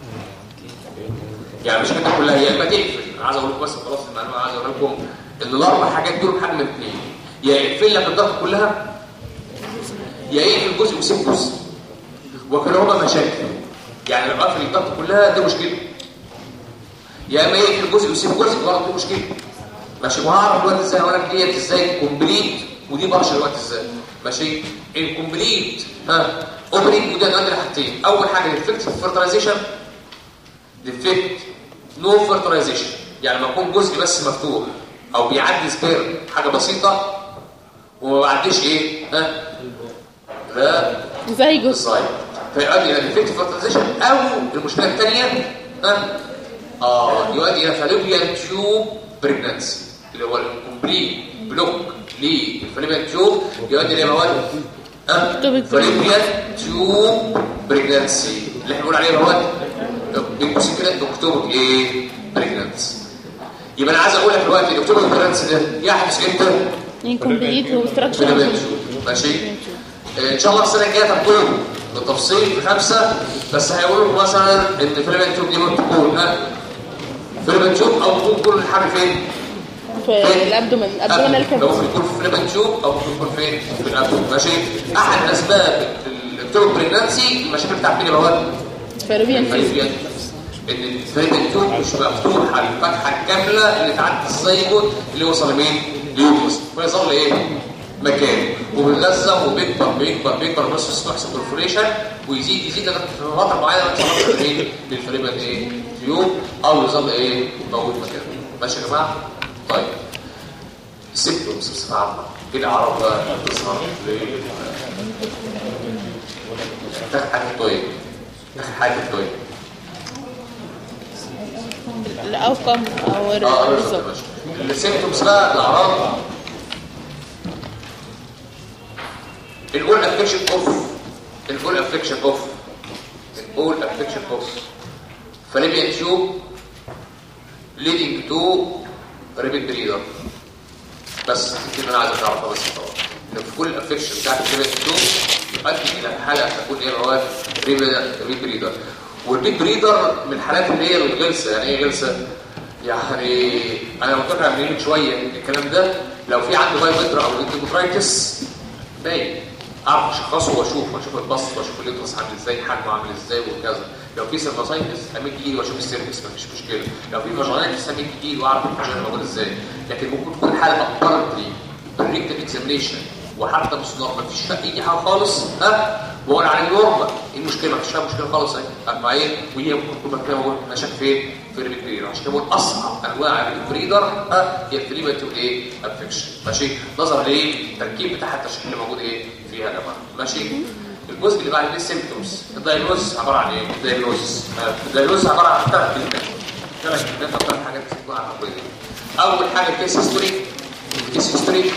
يعني مش كده كلها هي ما تقفل انا عايز اقول لكم بس خلاص المعلومه عايز اقول لكم ان الاربع حاجات دول حاجه من الاثنين يا يقفل لك الضغط كلها يا يقفل جزء ويسيب جزء وكلاهما مشاكل يعني لو قفل الضغط كلها دي مشكله يا اما يقفل جزء ويسيب جزء برضه دي مشكله ماشي وهعرف دلوقتي ازاي هقول لك ديت ازاي كومبليت ودي بشر دلوقتي ازاي ماشي الكومبليت ها اوبرينج وده عندنا حاجتين اول حاجه الافكتيف فيرتلايزيشن ديفكت نو فيرتلايزيشن يعني لما يكون جزء بس مفتوح او بيعدي سبير حاجه بسيطه وما بعديش ايه ها لا زي جزء الصايد فيؤدي الى ديفكتيف فيرتلايزيشن او المشكله الثانيه ها اه يؤدي الى فالوبيان تيوب بريجنانسي اللي هو الكومبليت بلوك للفالوبيان تيوب يؤدي الى مواد ها Tubing فالوبيان تيوب بريجنانسي اللي احنا بنقول عليه مواد بنقول كده دكتور ايه بريجنانسي يبقى انا عايز اقول لك دلوقتي دكتور بريجنانسي ده يحدث امتى incomplete وستراكشر فالوبيان تيوب ماشي ان شاء الله السنه الجايه تقول بالتفصيل في خمسه بس هيقولوا لكم مثلا ان فيلمنت تيوب دي ممكن تكون ها فيلمنت تيوب او ممكن تكون الحمل فين؟ في الابدومن الابدومينال ممكن كابس يكون في فيلمنت تيوب او ممكن يكون فين؟ في الابدومن ماشي احد اسباب الابتوب بريجنانسي المشاكل بتاعت مين يا بواد؟ فالوبيان تيوب الفيلمنت ان الفيلمنت تيوب مش مفتوحه الفتحه الكامله اللي تعدي الزيجوت اللي وصل لمين؟ ليوكوس ويظل ايه؟ مكان وبيغذى وبيكبر بيكبر بيكبر بس يحصل برفوريشن ويزيد يزيد لغايه فتره معينه يوصل لمين؟ للفريبن ايه؟ تيوب او يظل ايه؟ موجود مكانه ماشي يا جماعه؟ طيب سيمبتومز بصفه عامه ايه الاعراض بقى اللي بتظهر ليه؟ تاخد حاجه طيب تاخد حاجه طيب الاوكم او اه الريزلت ماشي السيمبتومز بقى الاعراض الاول افكشن اوف الاول افكشن اوف الاول افكشن اوف فاليبيان تيوب leading to ريبيت بريدر بس دي اللي انا عايز اعرفها بس طبعا ان في كل الافكشن بتاعت الريبيت تيوب يؤدي الى حاله تكون ايه هو ريبيت بريدر والبيت بريدر من الحالات اللي هي الغلسه يعني ايه غلسه يعني انا قلت لك من شويه الكلام ده لو في عنده بايومتر او انتيبوترايتس باين اعرف اشخصه واشوف واشوف البسط واشوف الليترس عامل ازاي حجمه عامل ازاي وكذا لو في سيرفاسايتس امد ايدي واشوف السيرفكس مفيش مشكله لو في فاجينايتس امد ايدي واعرف الفاجينا موجود ازاي لكن ممكن تكون حاله ابارنتلي بالريكتال اكزامينيشن وحتى مش نورمال مفيش فيها اي حاجه خالص ها بقول عليه نورمال ايه المشكله مفيش فيها مشكله خالص اهي معايا وهي ممكن تكون مكتوبه موجود مشاكل فين في الريبريدر عشان كده بقول اصعب انواع الريبريدر ها هي الفريماتيف ايه افكشن ماشي نظرا لايه التركيب بتاع التشكيل اللي موجود ايه فيها يا جماعه ماشي الجزء اللي بعد السيمبتومز الدايجنوزس عباره عن ايه الدايجنوزس الدايجنوزس عباره عن ثلاث كلمات ثلاث كلمات او ثلاث حاجات بتطلع على الكل اول حاجه الكيس هيستوري الكيس هيستوري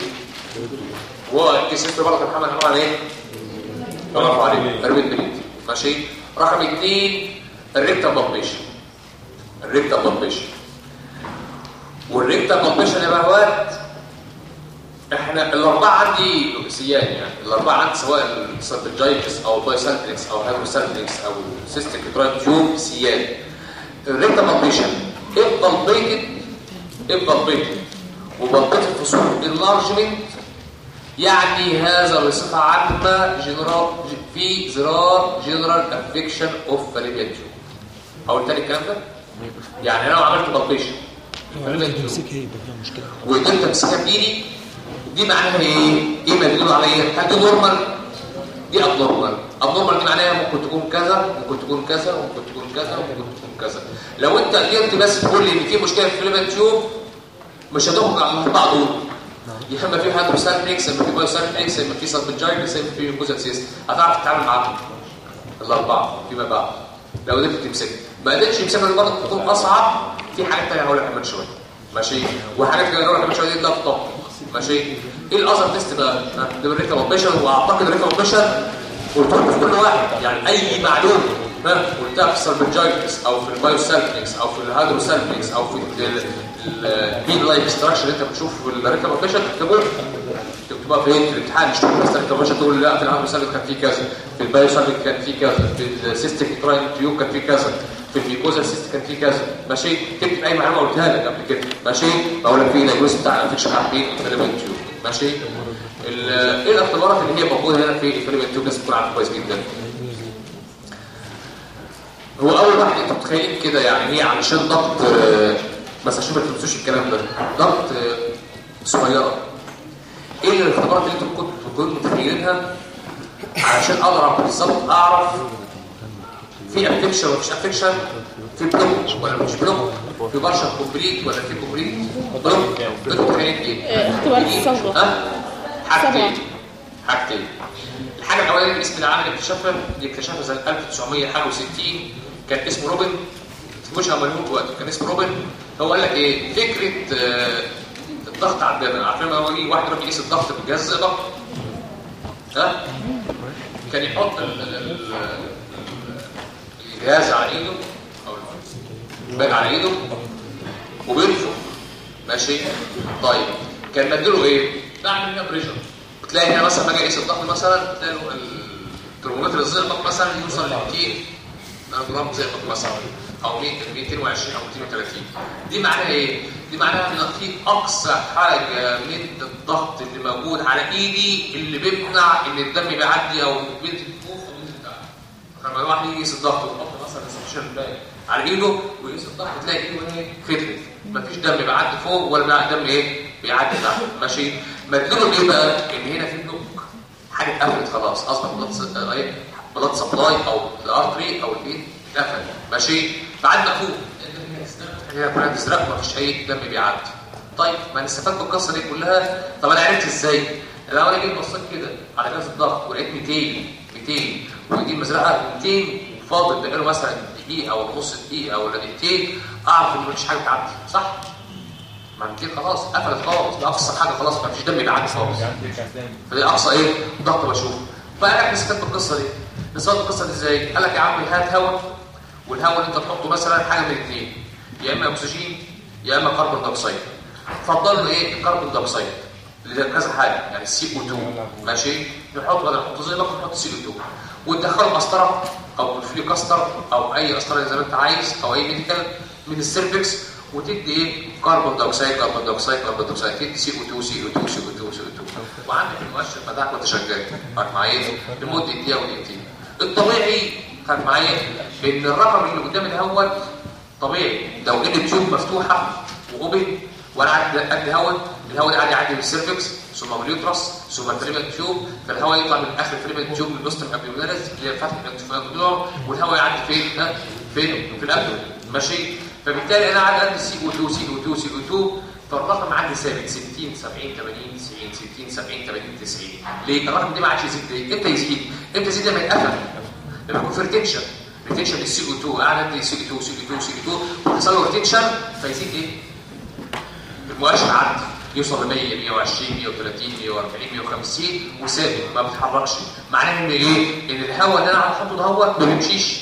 والكيس هيستوري برضه محمد عباره عن ايه برافو عليك تربيه بريد ماشي رقم اثنين الريكتا بالبيشن الريكتا بالبيشن والريكتا بالبيشن يا بهوات احنا الاربعه عندي سيان يعني الاربعه عندي سواء السيرفنجايتس او بايسنتريكس او هيدروسنتريكس او سيستيك درايف تيوب سيان الريكتا بالبيشن if palpated if palpated وبلطيت في صورة enlargement يعني هذا بصفة عامة جنرال في زرار جنرال افكشن اوف فاليبيان تيوب اقول تاني الكلام ده يعني انا لو عملت بالبيشن فاليبيان تيوب تمسكها يبقى فيها مشكله وقدرت امسكها بايدي دي معناها ايه؟ ايه ما يدل عليها؟ هل دي نورمال؟ دي ابنورمال ابنورمال دي معناها ممكن تكون كذا ممكن تكون كذا ممكن تكون كذا ممكن تكون كذا لو انت قدرت بس تقول لي ان في مشكله في الفيلم تيوب مش هتخرج عن الاربعه دول يا اما في هيدروسالفيكس يا اما في بايوسالفيكس يا اما في سالفنجايتس يا اما في جوزاتسيس هتعرف تتعامل معاهم الاربعه فيما بعد لو قدرت تمسكها ما قدرتش تمسكها برضه تكون اصعب في حاجات ثانيه هقول لك كمان شويه ماشي وحاجات كده هقول لك كمان شويه دي لا تطبق ماشي ايه الاذر تيست بقى ها، ده الريكا بوبيشن واعتقد الريكا بوبيشن قلت لكم في كل واحد يعني اي معلومه ها قلتها في السلبنجايتس او في البايوسالفينكس او في الهيدروسالفينكس او في البين لايك ستراكشر اللي انت بتشوفه في الريكا بيشنت تكتبوها تكتبها فين في الامتحان مش تقول مثلا كباشا تقول لا في الهيدروسالفينكس كان في كذا في البايوسالفينكس كان في كذا في السيستيك تراين تيوب كان في كذا في الفيكوزا سيست كان في كذا ماشي تكتب اي معلومه قلتها لك قبل كده ماشي اقول لك في الجزء بتاع الانفكشن عارفين الفيلمنت تيوب ماشي ايه الاختبارات اللي هي موجوده هنا في الفيلمنت تيوب لازم تكون عارفها كويس جدا هو اول واحد انتوا متخيلين كده يعني هي علشان ضغط بس عشان ما تنسوش الكلام ده ضغط صغيره ايه الاختبارات اللي انتوا كنتوا كنتوا متخيلينها علشان اقدر بالظبط اعرف في افكشن ولا مش افكشن في بلوك ولا مش بلوك في بارشل كومبليت ولا في كومبليت بلوك انتوا متخيلين ايه اختبار الصبغه ها حاجتين حاجتين الحاجه الاولانيه اللي اسم العامل اكتشفها دي اكتشفها سنه 1961 كان اسمه روبن مش عملوه دلوقتي كان اسمه روبن هو قال لك ايه فكره آه الضغط على الدم عارفين لما هو يجي واحد يروح يقيس الضغط بالجهاز ضغط ها كان يحط الجهاز على ايده او الباك على ايده وبينفخ ماشي طيب كان مديله ايه بعمل هنا بريشر تلاقي هنا مثلا باجي اقيس الضغط مثلا تلاقي الترمومتر الزئبق مثلا يوصل ل 200 جرام زئبق مثلا او 220 او 230 دي معناها ايه دي معناها ان في اقصى حاجه من الضغط اللي موجود على ايدي اللي بيمنع ان الدم بيعدي او بينفخ لما الواحد يجي يقيس الضغط ويحط مثلا السكشن باك على ايده ويقيس الضغط تلاقي ايده ايه كترت مفيش دم بيعدي فوق ولا دم ايه بيعدي تحت ماشي مدلوله ايه بقى ان هنا في بلوك حاجه اتقفلت خلاص اصلا بلاد ايه بلاد سبلاي او الارتري او الايه اتقفل ماشي بعد ما فوق هي كلها تزرق مفيش اي دم بيعدي طيب ما نستفاد من القصه دي كلها طب انا عرفت ازاي لو انا جيت بصيت كده على جهاز الضغط ولقيت 200 200 ودي مزرعه 200 فاضل بقاله مثلا دقيقه او نص دقيقه ولا دقيقتين اعرف ان مفيش حاجه بتعدي صح ما 200 خلاص قفلت خالص ده اقصى حاجه خلاص مفيش دم بيعدي خالص فدي اقصى ايه ضغط بشوفه فقال لك نستفاد من القصه دي نستفاد من القصه دي ازاي قال لك يا عم هات هواء والهواء اللي انت تحطه مثلا حاجه من الاثنين يا اما اكسجين يا اما كربون دايوكسيد فضل له ايه الكربون دايوكسيد اللي ده كذا حاجه يعني السي او 2 ماشي نحط بدل نحط زي ما نحط سي او 2 وتدخله قسطره او في كاستر او اي قسطره زي ما انت عايز او اي ميديكال من السيرفكس وتدي ايه كربون دايوكسيد كربون دايوكسيد كربون دايوكسيد تدي سي او 2 سي او 2 سي او 2 سي او 2 وعندك المؤشر بتاعك وانت شغال معاك معايا لمده دقيقه ودقيقتين الطبيعي كان معايا ان الرقم اللي قدامي دوت طبيعي لو ان التيوب مفتوحه واوبن وانا قاعد قد هواء الهواء ده قاعد يعدي من السيرفكس ثم من اليوترس ثم الفريمنت تيوب فالهواء يطلع من اخر الفريمنت تيوب للبوستم ابيولاريس اللي هي فتحه الانتفاضه والهواء يعدي فين ها فين في الابدومين ماشي فبالتالي انا قاعد ادي سي او 2 سي او 2 سي او 2 فالرقم عندي ثابت 60 70 80 90 60 70 80 90 ليه الرقم ده ما عادش يزيد ليه امتى يزيد امتى يزيد لما يتقفل لما يكون في ريتنشن ريتنشن للسي او 2 قاعد ادي سي او 2 سي او 2 سي او 2 وحصل له ريتنشن فيزيد ايه المؤشر عدي يوصل ل 100 120 130 140 150 وثابت ما بيتحركش معناه ان ايه ان الهواء اللي انا قاعد احطه دهوت ما بيمشيش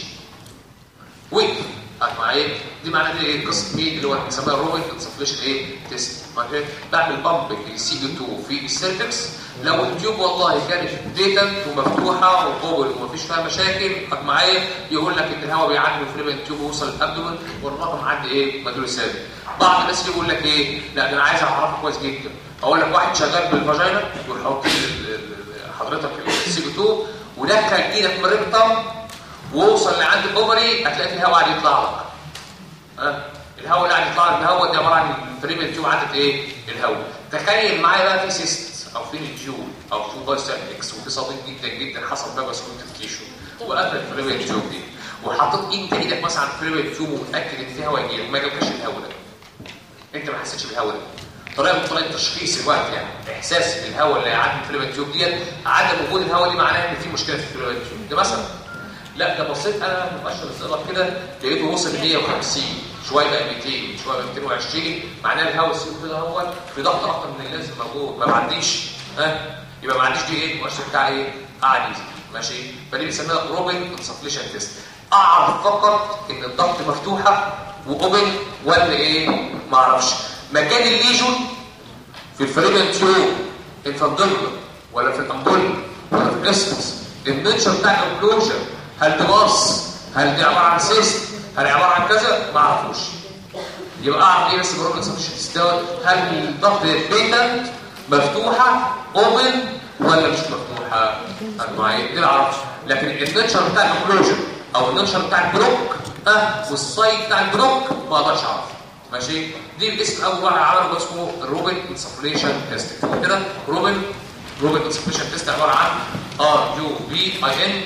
وقف معايا دي معناها ايه قصه مين اللي هو بنسميها روبن انسفليشن ايه تيست بعمل بامب للسي دي 2 في السيرفكس لو التيوب والله كانت ديتنت ومفتوحه وقوبل ومفيش فيها مشاكل قد معايا يقول لك ان الهواء بيعدي من فريم التيوب ويوصل للابدومن والرقم عندي ايه مدلول ثابت بعض الناس يقول لك ايه لا ده انا عايز اعرفه كويس جدا اقول لك واحد شغال بالفاجينا ويحط حضرتك السي بي 2 ودخل ايدك من الريكتم ووصل لعند الاوفري هتلاقي في هواء قاعد يطلع لك ها الهواء اللي قاعد يطلع لك الهواء ده عباره عن الفريم التيوب عدت ايه الهواء تخيل معايا بقى في سيست او في الجيول او في بايسيرفكس وفي صديق جدا جدا حصل بقى سكوت تيشو وقفل الفريم التيوب دي وحطيت انت ايدك مثلا على الفريم التيوب ومتاكد ان في هواء يجي ما جابش الهواء ده انت ما حسيتش بالهواء ده طريقه من طريقه تشخيص الوقت يعني احساس بالهواء اللي هيعدي في الفريم التيوب ديت عدم وجود الهواء دي معناها ان في مشكله في الفريم التيوب ده مثلا لا ده بصيت انا مؤشر الزئبق كده لقيته وصل ل 150 شويه بقى 200 شويه بقى 220 معناه الهواء السيوف كده هو في ضغط اكتر من اللازم موجود ما بعديش ها يبقى ما عنديش دي ايه المؤشر بتاع ايه قاعد يزيد ماشي فدي بنسميها روبن انسفليشن تيست اعرف فقط ان الضغط مفتوحه واوبن ولا ايه ما اعرفش مكان الليجون في الفريمنت تيوب انفاندبل ولا في الامبول ولا في الاسكس النيتشر بتاع الاوكلوجن هل دي باص هل دي عباره عن سيست هل عباره عن كذا ما اعرفوش يبقى اعرف ايه بس بروبلم سبشن دوت هل الضغط بيتنت مفتوحه اوبن ولا مش مفتوحه معين دي اعرفش لكن النيتشر بتاع الاوكلوجن او النيتشر بتاع البلوك ها والسايد بتاع البلوك ما اقدرش اعرف ماشي دي الاسم اول واحد عمله اسمه الروبن انسفليشن تيست كده روبن روبن انسفليشن تيست عباره عن ار يو بي اي ان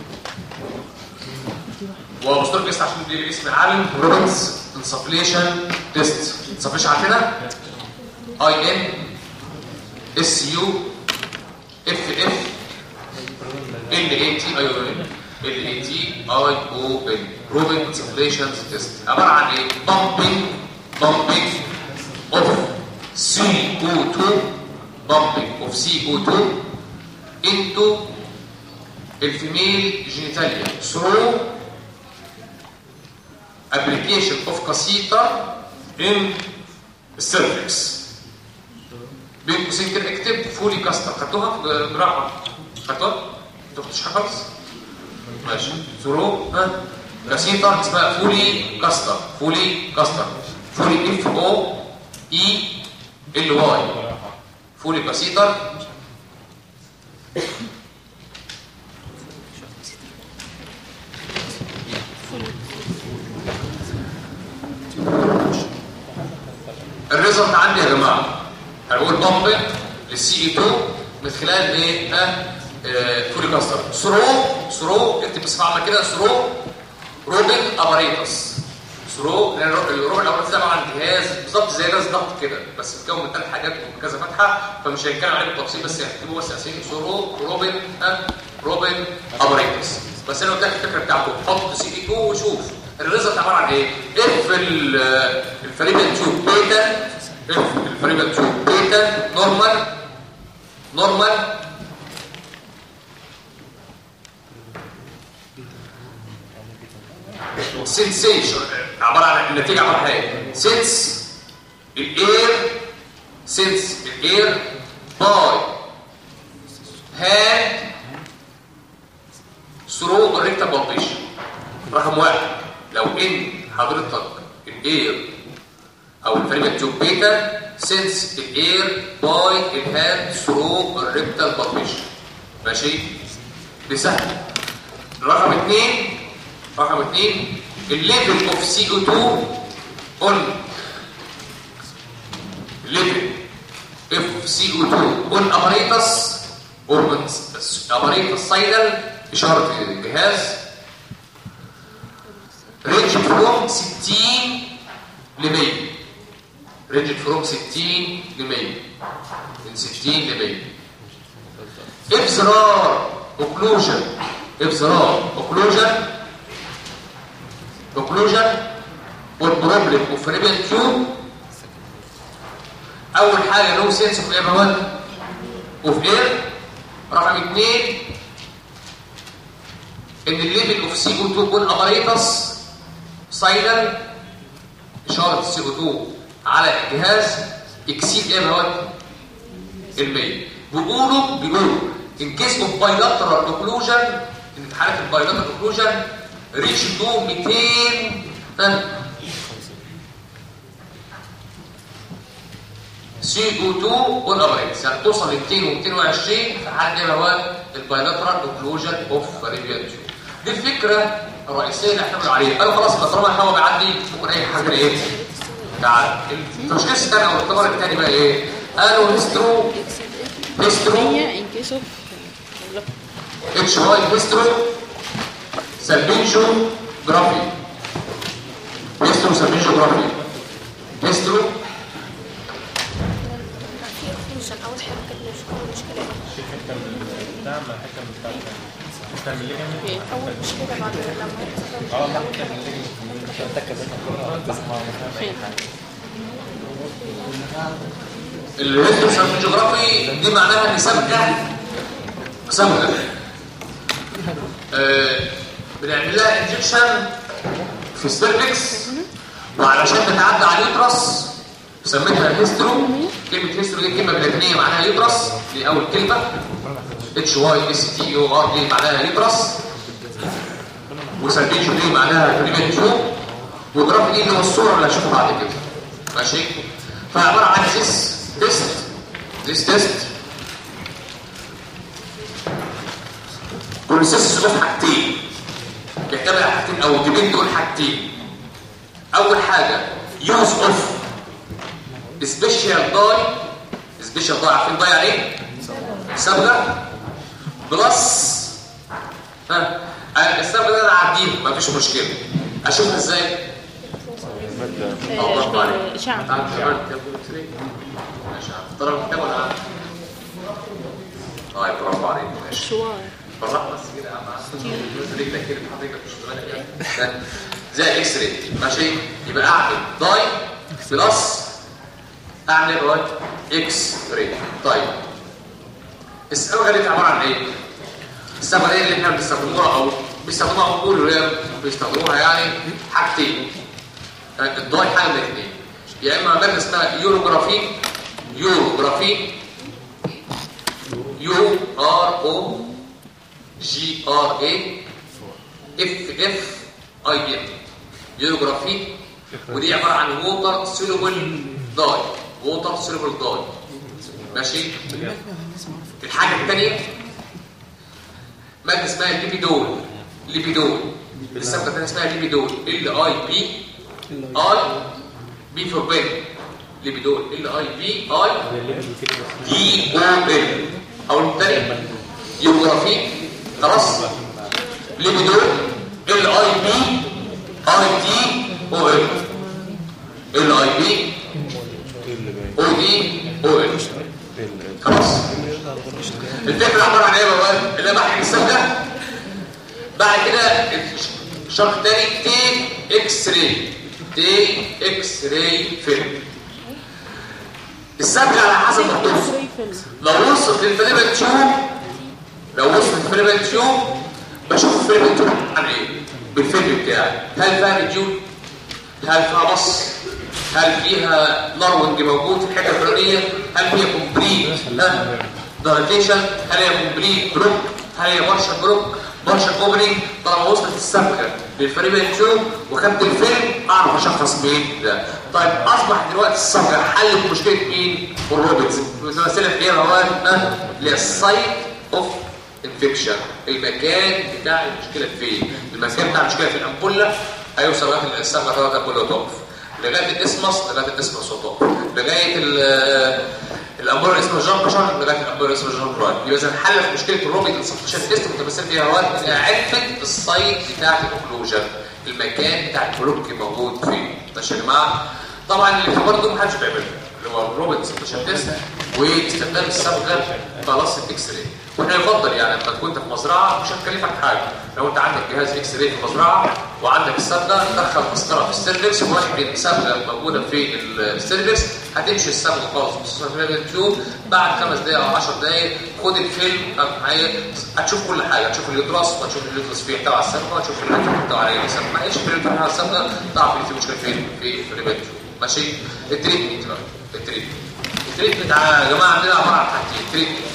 وبستور تيست عشان دي الاسم العالم روبنز انسفليشن تيست انسفليشن عارفينها اي ان اس يو اف اف ال اي تي اي او ان ال اي تي اي او ان روبن انسفليشن تيست عباره عن ايه بامبنج بامبنج اوف سي او 2 bumping of CO2 into الفيميل جينيتاليا through application of catheter in cervix بين قوسين كده اكتب فولي كاستر خدتوها في جراحه خدتوها؟ ما تاخدوش حاجه خالص؟ ماشي ثرو ها كاسيتر اسمها فولي كاستر فولي كاستر فولي اف او اي ال واي فولي كاسيتر الريزلت عندي يا جماعه هنقول بامب للسي اي 2 من خلال ايه ها آه، فولي كاستر ثرو ثرو اكتب بصفه عامه كده ثرو روبن اباريتس ثرو لان الروبن اباريتس ده عباره عن جهاز بالظبط زي جهاز ضغط كده بس متكون من ثلاث حاجات وكذا فتحه فمش هنتكلم عليه بالتفصيل بس هتكتبوا بس اسامي ثرو روبن ها روبن اباريتس بس انا قلت لك الفكره بتاعته حط سي اي 2 وشوف الريزلت عباره عن ايه؟ اف الفريبل تيوب بيتا اف الفريبل تيوب بيتا نورمال نورمال سنسيشن عباره عن النتيجه عباره عن ايه؟ سنس الاير سنس الاير باي هاند ثرو الريكتال بالبيشن رقم واحد لو ان حضرتك الاير او الفريق تيوب بيتا سنس الاير باي الهاند ثرو الريكتال بالبيشن ماشي دي سهل رقم اثنين رقم اثنين الليفل اوف سي او 2 اون ليفل اف سي او 2 اون اباريتس اور اباريتس سايدل اشاره الجهاز رينج فروم 60 ل 100 رينج فروم 60 ل 100 من 60 ل 100 ابزرار اوكلوجن ابزرار اوكلوجن اوكلوجن والبروبلم اوف ريبل تيوب اول حاجه نو سنس اوف اير وان اوف اير رقم اثنين ان الليفل اوف سي او 2 كون اباريتس سايلنت اشاره السي او 2 على الجهاز اكسيد ايه هو المية بيقولوا بيقولوا ان كيس اوف بايلاترال اوكلوجن ان في حاله البايلاترال اوكلوجن ريتش تو 200 ها سي او 2 اون ابريتس يعني توصل ل 200 و 220 في حاله ايه هو البايلاترال اوكلوجن اوف ريبيان تيوب دي الفكره الرئيسيه اللي احنا عليها قالوا خلاص بس طالما الهواء بيعدي ممكن اي حاجه ايه تعال التشخيص الثاني او الاختبار الثاني بقى ايه قالوا هيسترو هيسترو هي ان كيس اوف اتش واي هيسترو سالبينجو جرافي هيسترو سالبينجو جرافي هيسترو في اوكلوجن اول حاجه كده مش كل مشكله في حته من البتاع مع حته من البتاع حته من الليجمنت إيه؟ اول مشكله بعد لما يحصل اه ما حته من الليجمنت مش هتكتب فين الهيسترو سالبينجو جرافي دي معناها ان سابقه سابقه آه بنعمل لها انجكشن في السيرفكس وعلشان بتعدي على اليوترس سميتها الهيسترو كلمه هيسترو دي كلمه بلاتينيه معناها يوترس دي اول كلمه اتش واي اس تي او ار دي معناها يوترس وسالفيشن دي معناها بريفنشن وجراف دي اللي هو الصوره اللي هشوفها بعد كده ماشي فعباره عن ذيس تيست ذيس تيست بروسيس له حاجتين بيحتمل على حاجتين او الجبين دول حاجتين اول حاجه يوز اوف سبيشال داي سبيشال داي عارفين داي يعني ايه صبغه بلس ها الصبغه ده انا اعديها مفيش مشكله اشوفها ازاي الله عليك إشعة تعال كمان كتاب اكس راي ماشي طلب الكتاب ولا لا؟ طيب برافو عليك ماشي شوار بالراحه بس كده يا عم رجلك كده حضرتك مش بالك يعني زي الاكس راي ماشي يبقى اعمل داي بلس اعمل ايه بقى اكس راي طيب الصبغه دي عباره عن ايه الصبغه دي اللي احنا بنستخدموها او بيستخدموها او بيقولوا هي بيستخدموها يعني حاجتين الداي حاجه من الاثنين يا اما ماده اسمها يوروجرافي يوروجرافي يو ار او جي ار اي اف اف اي ام يوروجرافي ودي عباره عن ووتر سولوبل داي ووتر سولوبل داي ماشي الحاجه الثانيه ماده اسمها ليبيدول ليبيدول الصفقه الثانيه اسمها ليبيدول ال اي بي اي بي فور بين ليبيدول ال اي بي اي دي او ال او الثاني جيوغرافي خلاص ليبيدول ال اي بي اي دي او ال ال اي بي او دي او ال خلاص الفكره عباره عن ايه يا بابا اللي انا بحكي السبب بعد كده الشرح الثاني تي اكس راي تي اكس راي فيلم السبب على حسب ما توصل لو وصلت للفيلم تشوف لو وصلت للفيلم تشوف بشوف الفيلم تشوف عن ايه بالفيلم بتاعي هل فيها رجول هل فيها بص هل فيها نروينج موجود في الحته الفلانيه هل فيها كومبليت دايليشن هل هي كومبليت بروك هل هي بارشا بروك بارشا كوبري طالما وصلت السبكه للفريمنت شو وخدت الفيلم اعرف اشخص مين ده طيب اصبح دلوقتي الصبغه حلت مشكله مين الروبوتس مساله ايه يا روان اللي هي السايت اوف انفكشن المكان بتاع المشكله فين المكان بتاع المشكله في الامبوله هيوصل لغايه الصبغه ده كله توقف لغايه الاسمس لغايه الاسمس وطوف لغايه الامبور اللي اسمه جان بشار لغايه الامبور اللي اسمه جان براين يبقى اذا حل مشكله الروبوت السبشن تيست متمثل فيها هو انها عرفت السايت بتاعت الاوكلوجن المكان بتاع البلوك موجود فين ماشي يا جماعه طبعا اللي برضه ما حدش بيعملها اللي هو الروبوت سبشن تيست واستخدام الصبغه خلاص الاكس راي واحنا يفضل يعني لما تكون انت في مزرعه مش هتكلفك حاجه لو انت عندك جهاز اكس راي في مزرعه وعندك الصبغه تدخل مسطره في السيرفكس وواحد صبغه موجوده في السيرفكس هتمشي الصبغه خالص خصوصا في اليوتيوب بعد خمس دقائق او 10 دقائق خد الفيلم معايا هتشوف كل حاجه هتشوف اليوتراس وهتشوف اليوتراس فيه بتاع الصبغه وهتشوف اليوتراس بتاع عليه الصبغه ما ايش الفيلم بتاع الصبغه تعرف ان في مشكله فين في الريبيت ماشي التريتمنت بقى التريتمنت التريتمنت يا جماعه عندنا عباره عن حاجتين تريتمنت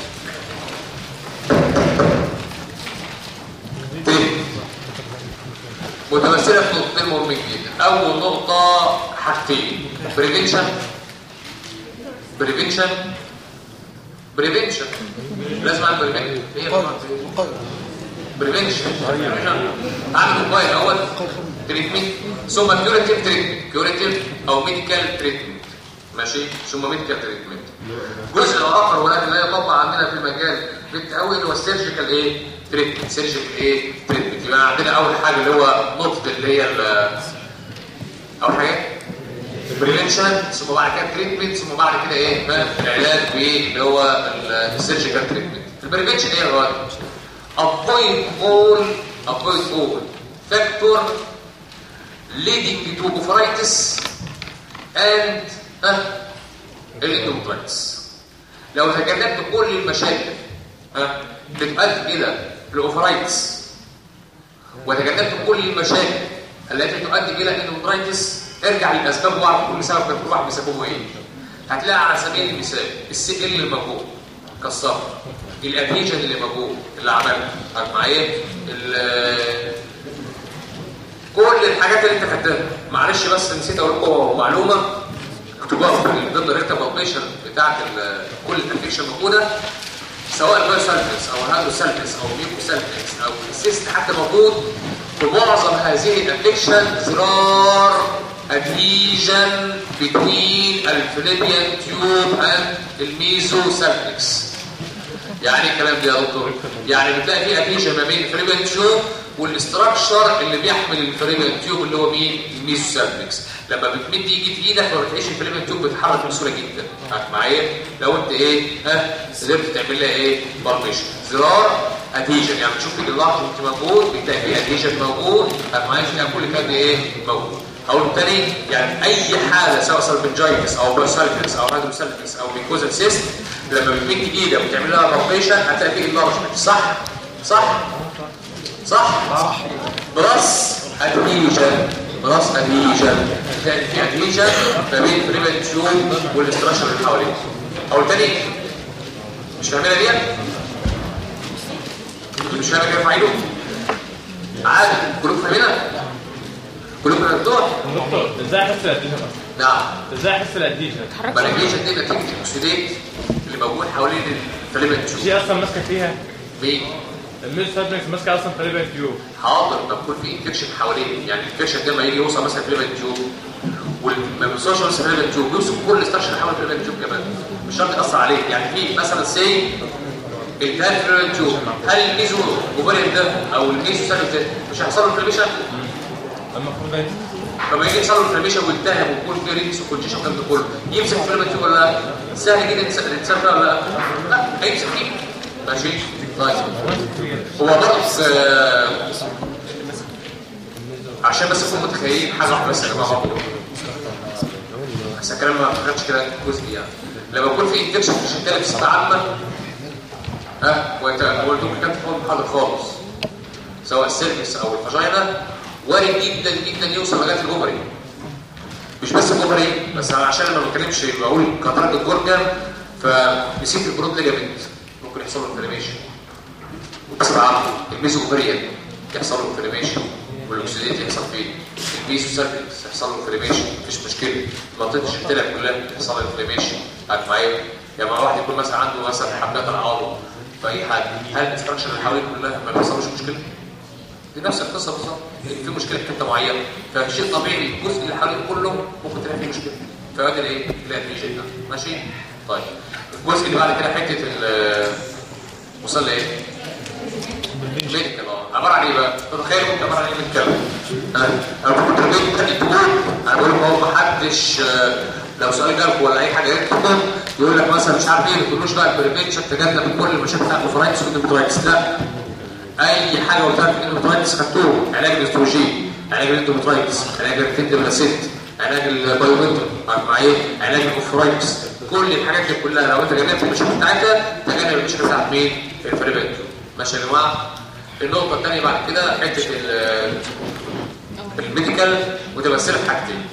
متمثله في نقطتين مهمين جدا اول نقطه حاجتين بريفنشن بريفنشن بريفنشن لازم اعمل بريفنشن هي بريفنشن اعمل موبايل اول تريتمنت ثم كيوريتيف تريتمنت كيوريتيف او ميديكال تريتمنت ماشي ثم ميديكال تريتمنت الجزء الاخر ولكن لا يطبق عندنا في مجال بالتقوي اللي هو السيرجيكال ايه تريتمنت سيرجيكال ايه تريتمنت يبقى عندنا اول حاجه اللي هو نقطه اللي هي اول حاجه بريفنشن ثم بعد كده تريتمنت ثم بعد كده ايه العلاج باللي هو السيرجيكال تريتمنت البريفنشن ايه يا راجل avoid all avoid all factor leading to nephritis and ها الاندومترايتس لو تجنبت كل المشاكل ها بتؤدي الى الاوفرايتس وتجنبت كل المشاكل التي تؤدي الى اندومترايتس ارجع للاسباب واعرف كل سبب كان كل واحد بيسببه ايه هتلاقي على سبيل المثال السي ال اللي موجود كالصفر الادهيجن اللي موجود اللي عملها هات معايا ال- كل الحاجات اللي انت خدتها معلش بس نسيت اقول لكم معلومه اكتبوها في ضمن الريتا بالبيشن بتاعت ال- كل الانفكشن موجوده سواء البايو سالفنس او الهاندو سالفنس او ميكو سالفنس او السيست حتى موجود في معظم هذه الانفكشن زرار adhesion between الفليبيان تيوب and الميزو سالفنكس يعني إيه الكلام ده يا دكتور يعني بتلاقي في ادهيشن ما بين الفريبيان تيوب والاستراكشر اللي بيحمل الفريبيان تيوب اللي هو مين الميزو سيرفكس لما بتمد ايدك في ايدك ما بتلاقيش الفريبيان تيوب بتتحرك بسهوله جدا معاك معايا لو انت ايه ها قدرت تعمل لها ايه بالميشن زرار ادهيشن يعني بتشوف ان اللارج موجود بتلاقي فيه ادهيشن موجود معاك معايا تلاقي كل كده ايه موجود او تاني يعني اي حاله سواء سالفنجايتس او باسالفنس او هيدروسالفنس او ميكوزال سيست لما بتمد ايدك وتعمل لها بالميشن هتلاقي فيه اللارجمنت صح صح صح صح بلس ادهيجن بلس ادهيجن تاني في ادهيجن ما بين الفريبن تيوب والاستراكشر اللي حواليه او تاني مش فاهمينها دي مش فاهمه كده فاعله عادي كلكم فاهمينها كلكم فهمتوها دكتور ازاي احس الاديشن اصلا نعم ازاي احس الاديشن ما الادهيجن دي نتيجه الاكسيدات اللي موجود حوالين الفريبن تيوب دي اصلا ماسكه فيها مين الميز سادنكس ماسكه اصلا تقريبا تيوب حاضر ما بيكون في انفكشن حواليه يعني الانفكشن ده ما يجي يوصل مثلا في ليفل تيوب وما بيوصلش مثلا في ليفل تيوب بيوصل كل ستراكشر اللي حوالين ليفل تيوب كمان مش شرط ياثر عليه يعني في مثلا سي التهاب في ليفل تيوب هل الميزو اوفريم ده او الميزو سالف ده مش هيحصل له انفلاميشن المفروض ده فما يجي يحصل له انفلاميشن ويلتهب ويكون في ريدس وكونجيشن والكلام ده كله يمسك في ليفل تيوب ولا لا سهل جدا يتسافر ولا لا لا هيمسك فيه ماشي طيب هو برضه آه، عشان بس نكون متخيلين حاجه واحده بس يا جماعه برضه بس الكلام ما خدش كده جزء يعني لما يكون في انفكشن في الشتاله بصفه عامه ها وانت هو الدكتور كان في محاضر خالص سواء السيرفكس او الفاجينا وارد جدا جدا يوصل لغايه الاوفري مش بس الاوفري بس أنا عشان ما بتكلمش بقول كترات الجورجن فنسيت البرود ليجامنت ممكن يحصل له انفلاميشن بصفه عامه الميزو اوفريان يحصل له انفلاميشن والاكسيديت يحصل فيه البيسو سيرفكس يحصل له انفلاميشن مفيش مشكله منطقه الشتله كلها يحصل لها انفلاميشن قاعد معايا يعني مع واحد يكون مثلا عنده مثلا حبات العظم في اي حاجه هل الاستراكشر اللي حواليه كلها ما بيحصلوش مشكله؟ دي نفس القصه بالظبط في مشكله في حته معينه فشيء طبيعي الجزء اللي حواليه كله ممكن تلاقي فيه مشكله فيؤدي لايه؟ تلاقي فيه شيء ماشي؟ طيب الجزء اللي بعد كده حته ال وصل لايه؟ ميديكال اه عباره عن ايه بقى؟ تتخيل ممكن عباره عن ايه ميديكال؟ انا انا كنت ربيت كان يقول انا بقول لكم هو ما حدش آه، لو سؤال جالكم ولا اي حاجه جالكم يقول لك مثلا مش عارف ايه ما تقولوش بقى البريفنشن تجنب كل المشاكل بتاعت الفرايتس والاندومترايتس لا اي حاجه قلت لك الاندومترايتس خدتوه علاج الاستروجين علاج الاندومترايتس علاج الكنتبلاسيت علاج البايومتر معايا علاج الاوفرايتس كل الحاجات دي كلها لو انت جنبت المشاكل بتاعتها تجنب المشاكل بتاعت مين؟ الفريبنتو ماشي يا جماعه النقطه الثانيه بعد كده حته ال- الميديكال متمثله في حاجتين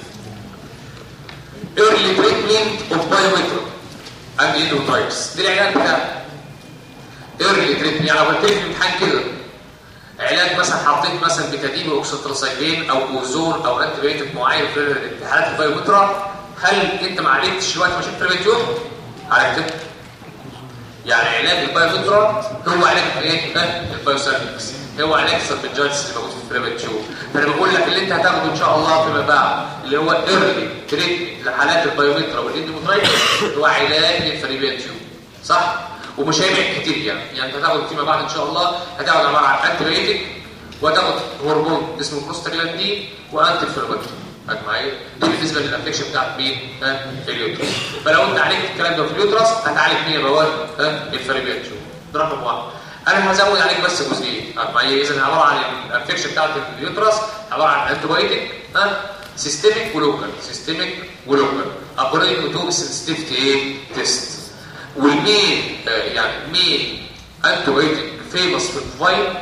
early treatment of biometry and endotypes دي العلاج بتاعها early treatment يعني لو قلت لك في الامتحان كده علاج مثلا حطيت مثلا بتادين واكسيتروسايكلين او كوزون او انتي بايوتيك معين في حالات البايومترا هل انت ما عالجتش وقت ما شفت الفيديو؟ عالجت يعني علاج البايومترا هو علاج الايه؟ ده البايوسيرفكس هو علاج السيرفنجايتس اللي موجود في البريفنتيو فانا بقول لك اللي انت هتاخده ان شاء الله فيما بعد اللي هو ايرلي تريتمنت لحالات البايومترا والاندومترايتس هو علاج للفريبنتيو صح؟ ومش هيبعد كتير يعني يعني انت هتاخد فيما بعد ان شاء الله هتاخد عباره عن انتي بايوتيك وتاخد هرمون اسمه بروستاجلاندين وانتي انفلاماتوري معايا دي بالنسبه للافكشن بتاعت مين ها اليوترس فلو انت عالجت الكلام ده في اليوترس هتعالج مين يا بواب ها الفريبياتشو ده رقم واحد انا هزود عليك بس جزئين معايا اذا عباره عن الافكشن بتاعت اليوترس عباره عن انتيبايوتيك ها سيستميك ولوكال سيستميك ولوكال اكوردنج تو السنسيتيفيتي ايه تيست والمين آه يعني مين انتيبايوتيك فيمس في البروفايل في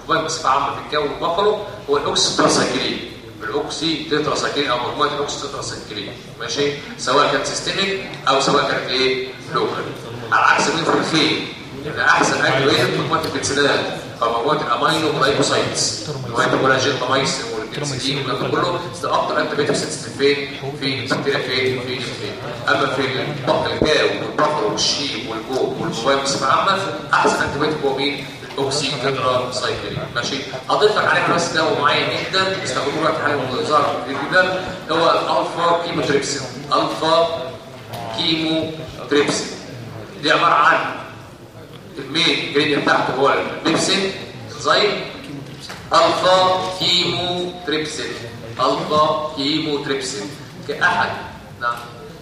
والموبايل بصفه عامه في الجو والبفلو هو الاوكسي تراسايكلين الاوكسي تتراسايكلين او مجموعه الاوكسي تتراسايكلين ماشي سواء كانت سيستميك او سواء كانت ايه لوكال على عكس مين في الخيل ان احسن اكل هي مجموعه البنسلات او مجموعه الامينو جلايكوسايدز اللي هو بقولها جنتامايسين والبنسلين والكلام ده كله ده اكتر انت بيتو سنسيتيف فين في البكتيريا فين في الخيل اما في البطن الجاو والبقر والشيب والجوب والموبايل بصفه عامه احسن انت بيتو هو مين الاوكسي تترا سايكلين ماشي اضيف لك عليها بس دواء معين جدا بيستخدموه بقى في حاله الظهر كتير جدا هو الالفا كيموتريبسين الفا كيموتريبسين دي عباره عن المين انجريدينت بتاعته هو البيبسين انزيم الفا كيموتريبسين الفا كيموتريبسين كاحد نعم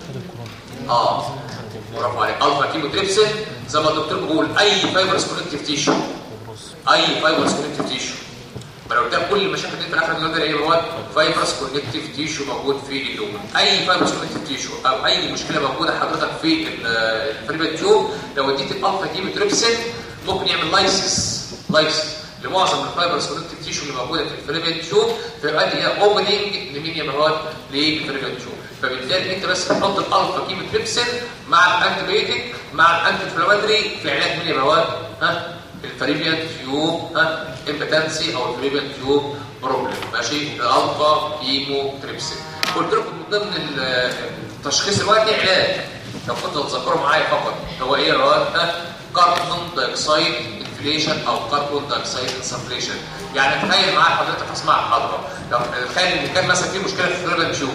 اه برافو عليك الفا كيموتريبسين زي ما الدكتور بيقول اي فايبرس كونكتيف تيشو اي فايبرس كونكتيف تيشو ما لو قدام كل المشاكل دي في الاخر نقدر ايه هو فايبرس كونكتيف تيشو موجود في اللومن اي فايبرس كونكتيف تيشو او اي مشكله موجوده حضرتك في الفريبال تيوب لو اديت الالفا كيموتريبسين ممكن يعمل لايسيس لايسيس لمعظم الفايبرس كونكتيف تيشو اللي موجوده في الفريبال تيوب فيبقى هي اوبننج لمين يا مواد للفريبال تيوب فبالتالي انت بس تحط الالفا كيموتريبسين مع الانتيبيوتيك مع الانتي انفلاماتري في علاج مين يا مواد ها الفريبيان تيوب ها امبتنسي او الفريبيان تيوب بروبلم ماشي الالفا كيموتريبسين قلت لكم من ضمن التشخيص دلوقتي علاج لو كنتوا تتذكروا معايا فقط هو ايه يا رواد ها كربون دايوكسيد انفليشن او كربون دايوكسيد انسفليشن يعني تخيل معايا حضرتك اسمع المحاضره لو تخيل ان كان مثلا في مشكله في الفريبيان تيوب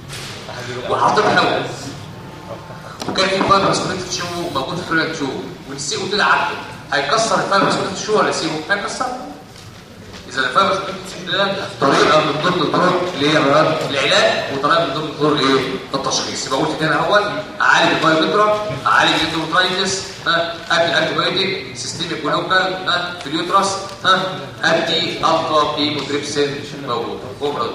وحاطط هواء وكان في فايبرس كونكتيف تيشو موجود في الفريبيان تيوب ونسيبه كده عدل هيكسر الفايبرس كونكتيف تيشو ولا يسيبه هيكسر اذا الفايبرس كونكتيف تيشو ده طريقه من ضمن الطرق اللي هي العلاج وطريقه من ضمن الطرق ايه التشخيص يبقى قلت تاني اول اعالج الفايبرا اعالج الاندومترايتس ها ادي انتيبيوتيك سيستميك ولوكال ها في اليوترس ها ادي الفا كيموتريبسين موجود هو مرض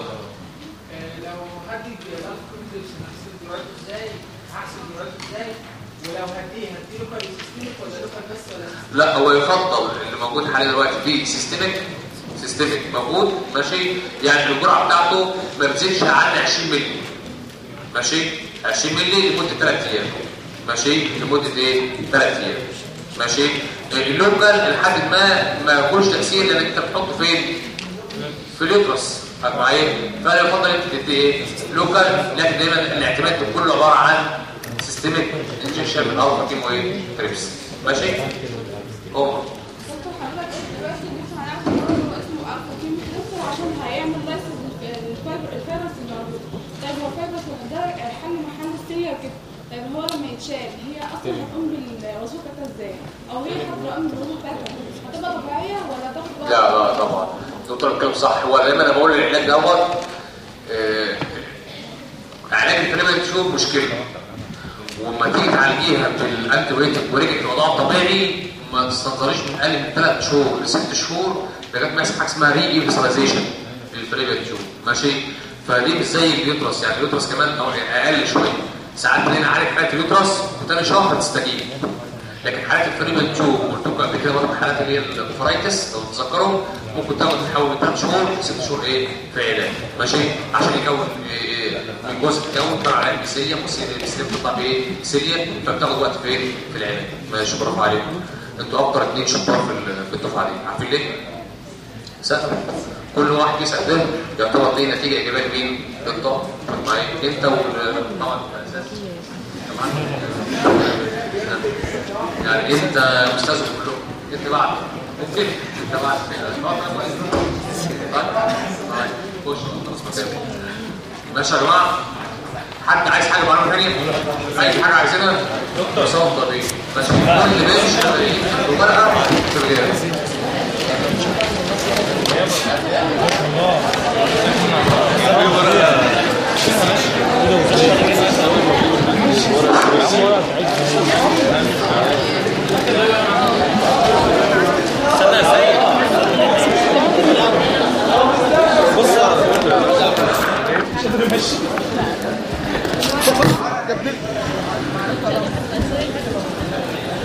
ولو هديه هديه لوكال سيستميك ولا لوكال بس ولا لا هو يفضل اللي موجود حاليا دلوقتي في سيستميك سيستميك موجود ماشي يعني الجرعه بتاعته ما بتزيدش عن 20 مللي ماشي 20 مللي لمده 3 ايام ماشي لمده ايه 3 ايام ماشي اللوكال لحد ما ما يكونش تاثير لان انت بتحطه فين في اليوترس معايا فانا يفضل انت تدي ايه لوكال لكن دايما الاعتماد كله عباره عن سيستميك انجكشن من الفا كيمو ايه تريبس ماشي هو دكتور حضرتك دلوقتي لسه هنعرف ان هو اسمه الفا كيمو دكتور عشان هيعمل لايسنس الفايبر الفيروس الموجود طيب هو الفيروس ده حل محل السير كده طيب هو لما يتشال هي اصلا هتقوم بالوظيفه بتاعتها ازاي؟ او هي هتقوم بالوظيفه بتاعتها هتبقى طبيعيه ولا تاخد وقت؟ لا لا طبعا دكتور الكلام صح هو دايما انا بقول العلاج دوت آه، علاج الفريمنت تشوف مشكله وما تيجي تعالجيها بالانتي بيوتيك ورجعت لوضعها الطبيعي ما تستنظريش من اقل من 3 شهور لست شهور لغايه ما يحصل حاجه اسمها ري ايبسلايزيشن للفريمنت تشوف ماشي فدي مش زي اليوترس يعني اليوترس كمان او اقل شويه ساعات بنلاقي عارف حاله اليوترس وتاني شهر تستجيب لكن حالات الفريمنت تشوف قلت لكم قبل كده برضه حالات اللي هي الفرايتس لو تتذكروا ممكن تاخد تحول من 3 شهور ل 6 شهور ايه في علاج ماشي عشان يكون إيه الجزء بتاعه طلع عليه بسيليا والسيليا بتطلع بايه بسيليا فبتاخد وقت فين في العلاج ماشي برافو عليكم انتوا اكتر اثنين شطار في ال- في الدفعه دي عارفين ليه؟ سهل كل واحد يسال ده يعتبر دي نتيجه ايجابيه لمين؟ للطاقه معايا انت وال طبعا الاساس يعني انت استاذ كلهم انت بعد ممكن انت بعد طيب خش خلاص مسافه ماشي يا جماعه حد عايز حاجه معلومه ثانيه اي حاجه عايزينها بصوت طبيعي ماشي كل ماشي ورقه في الغياب ورقة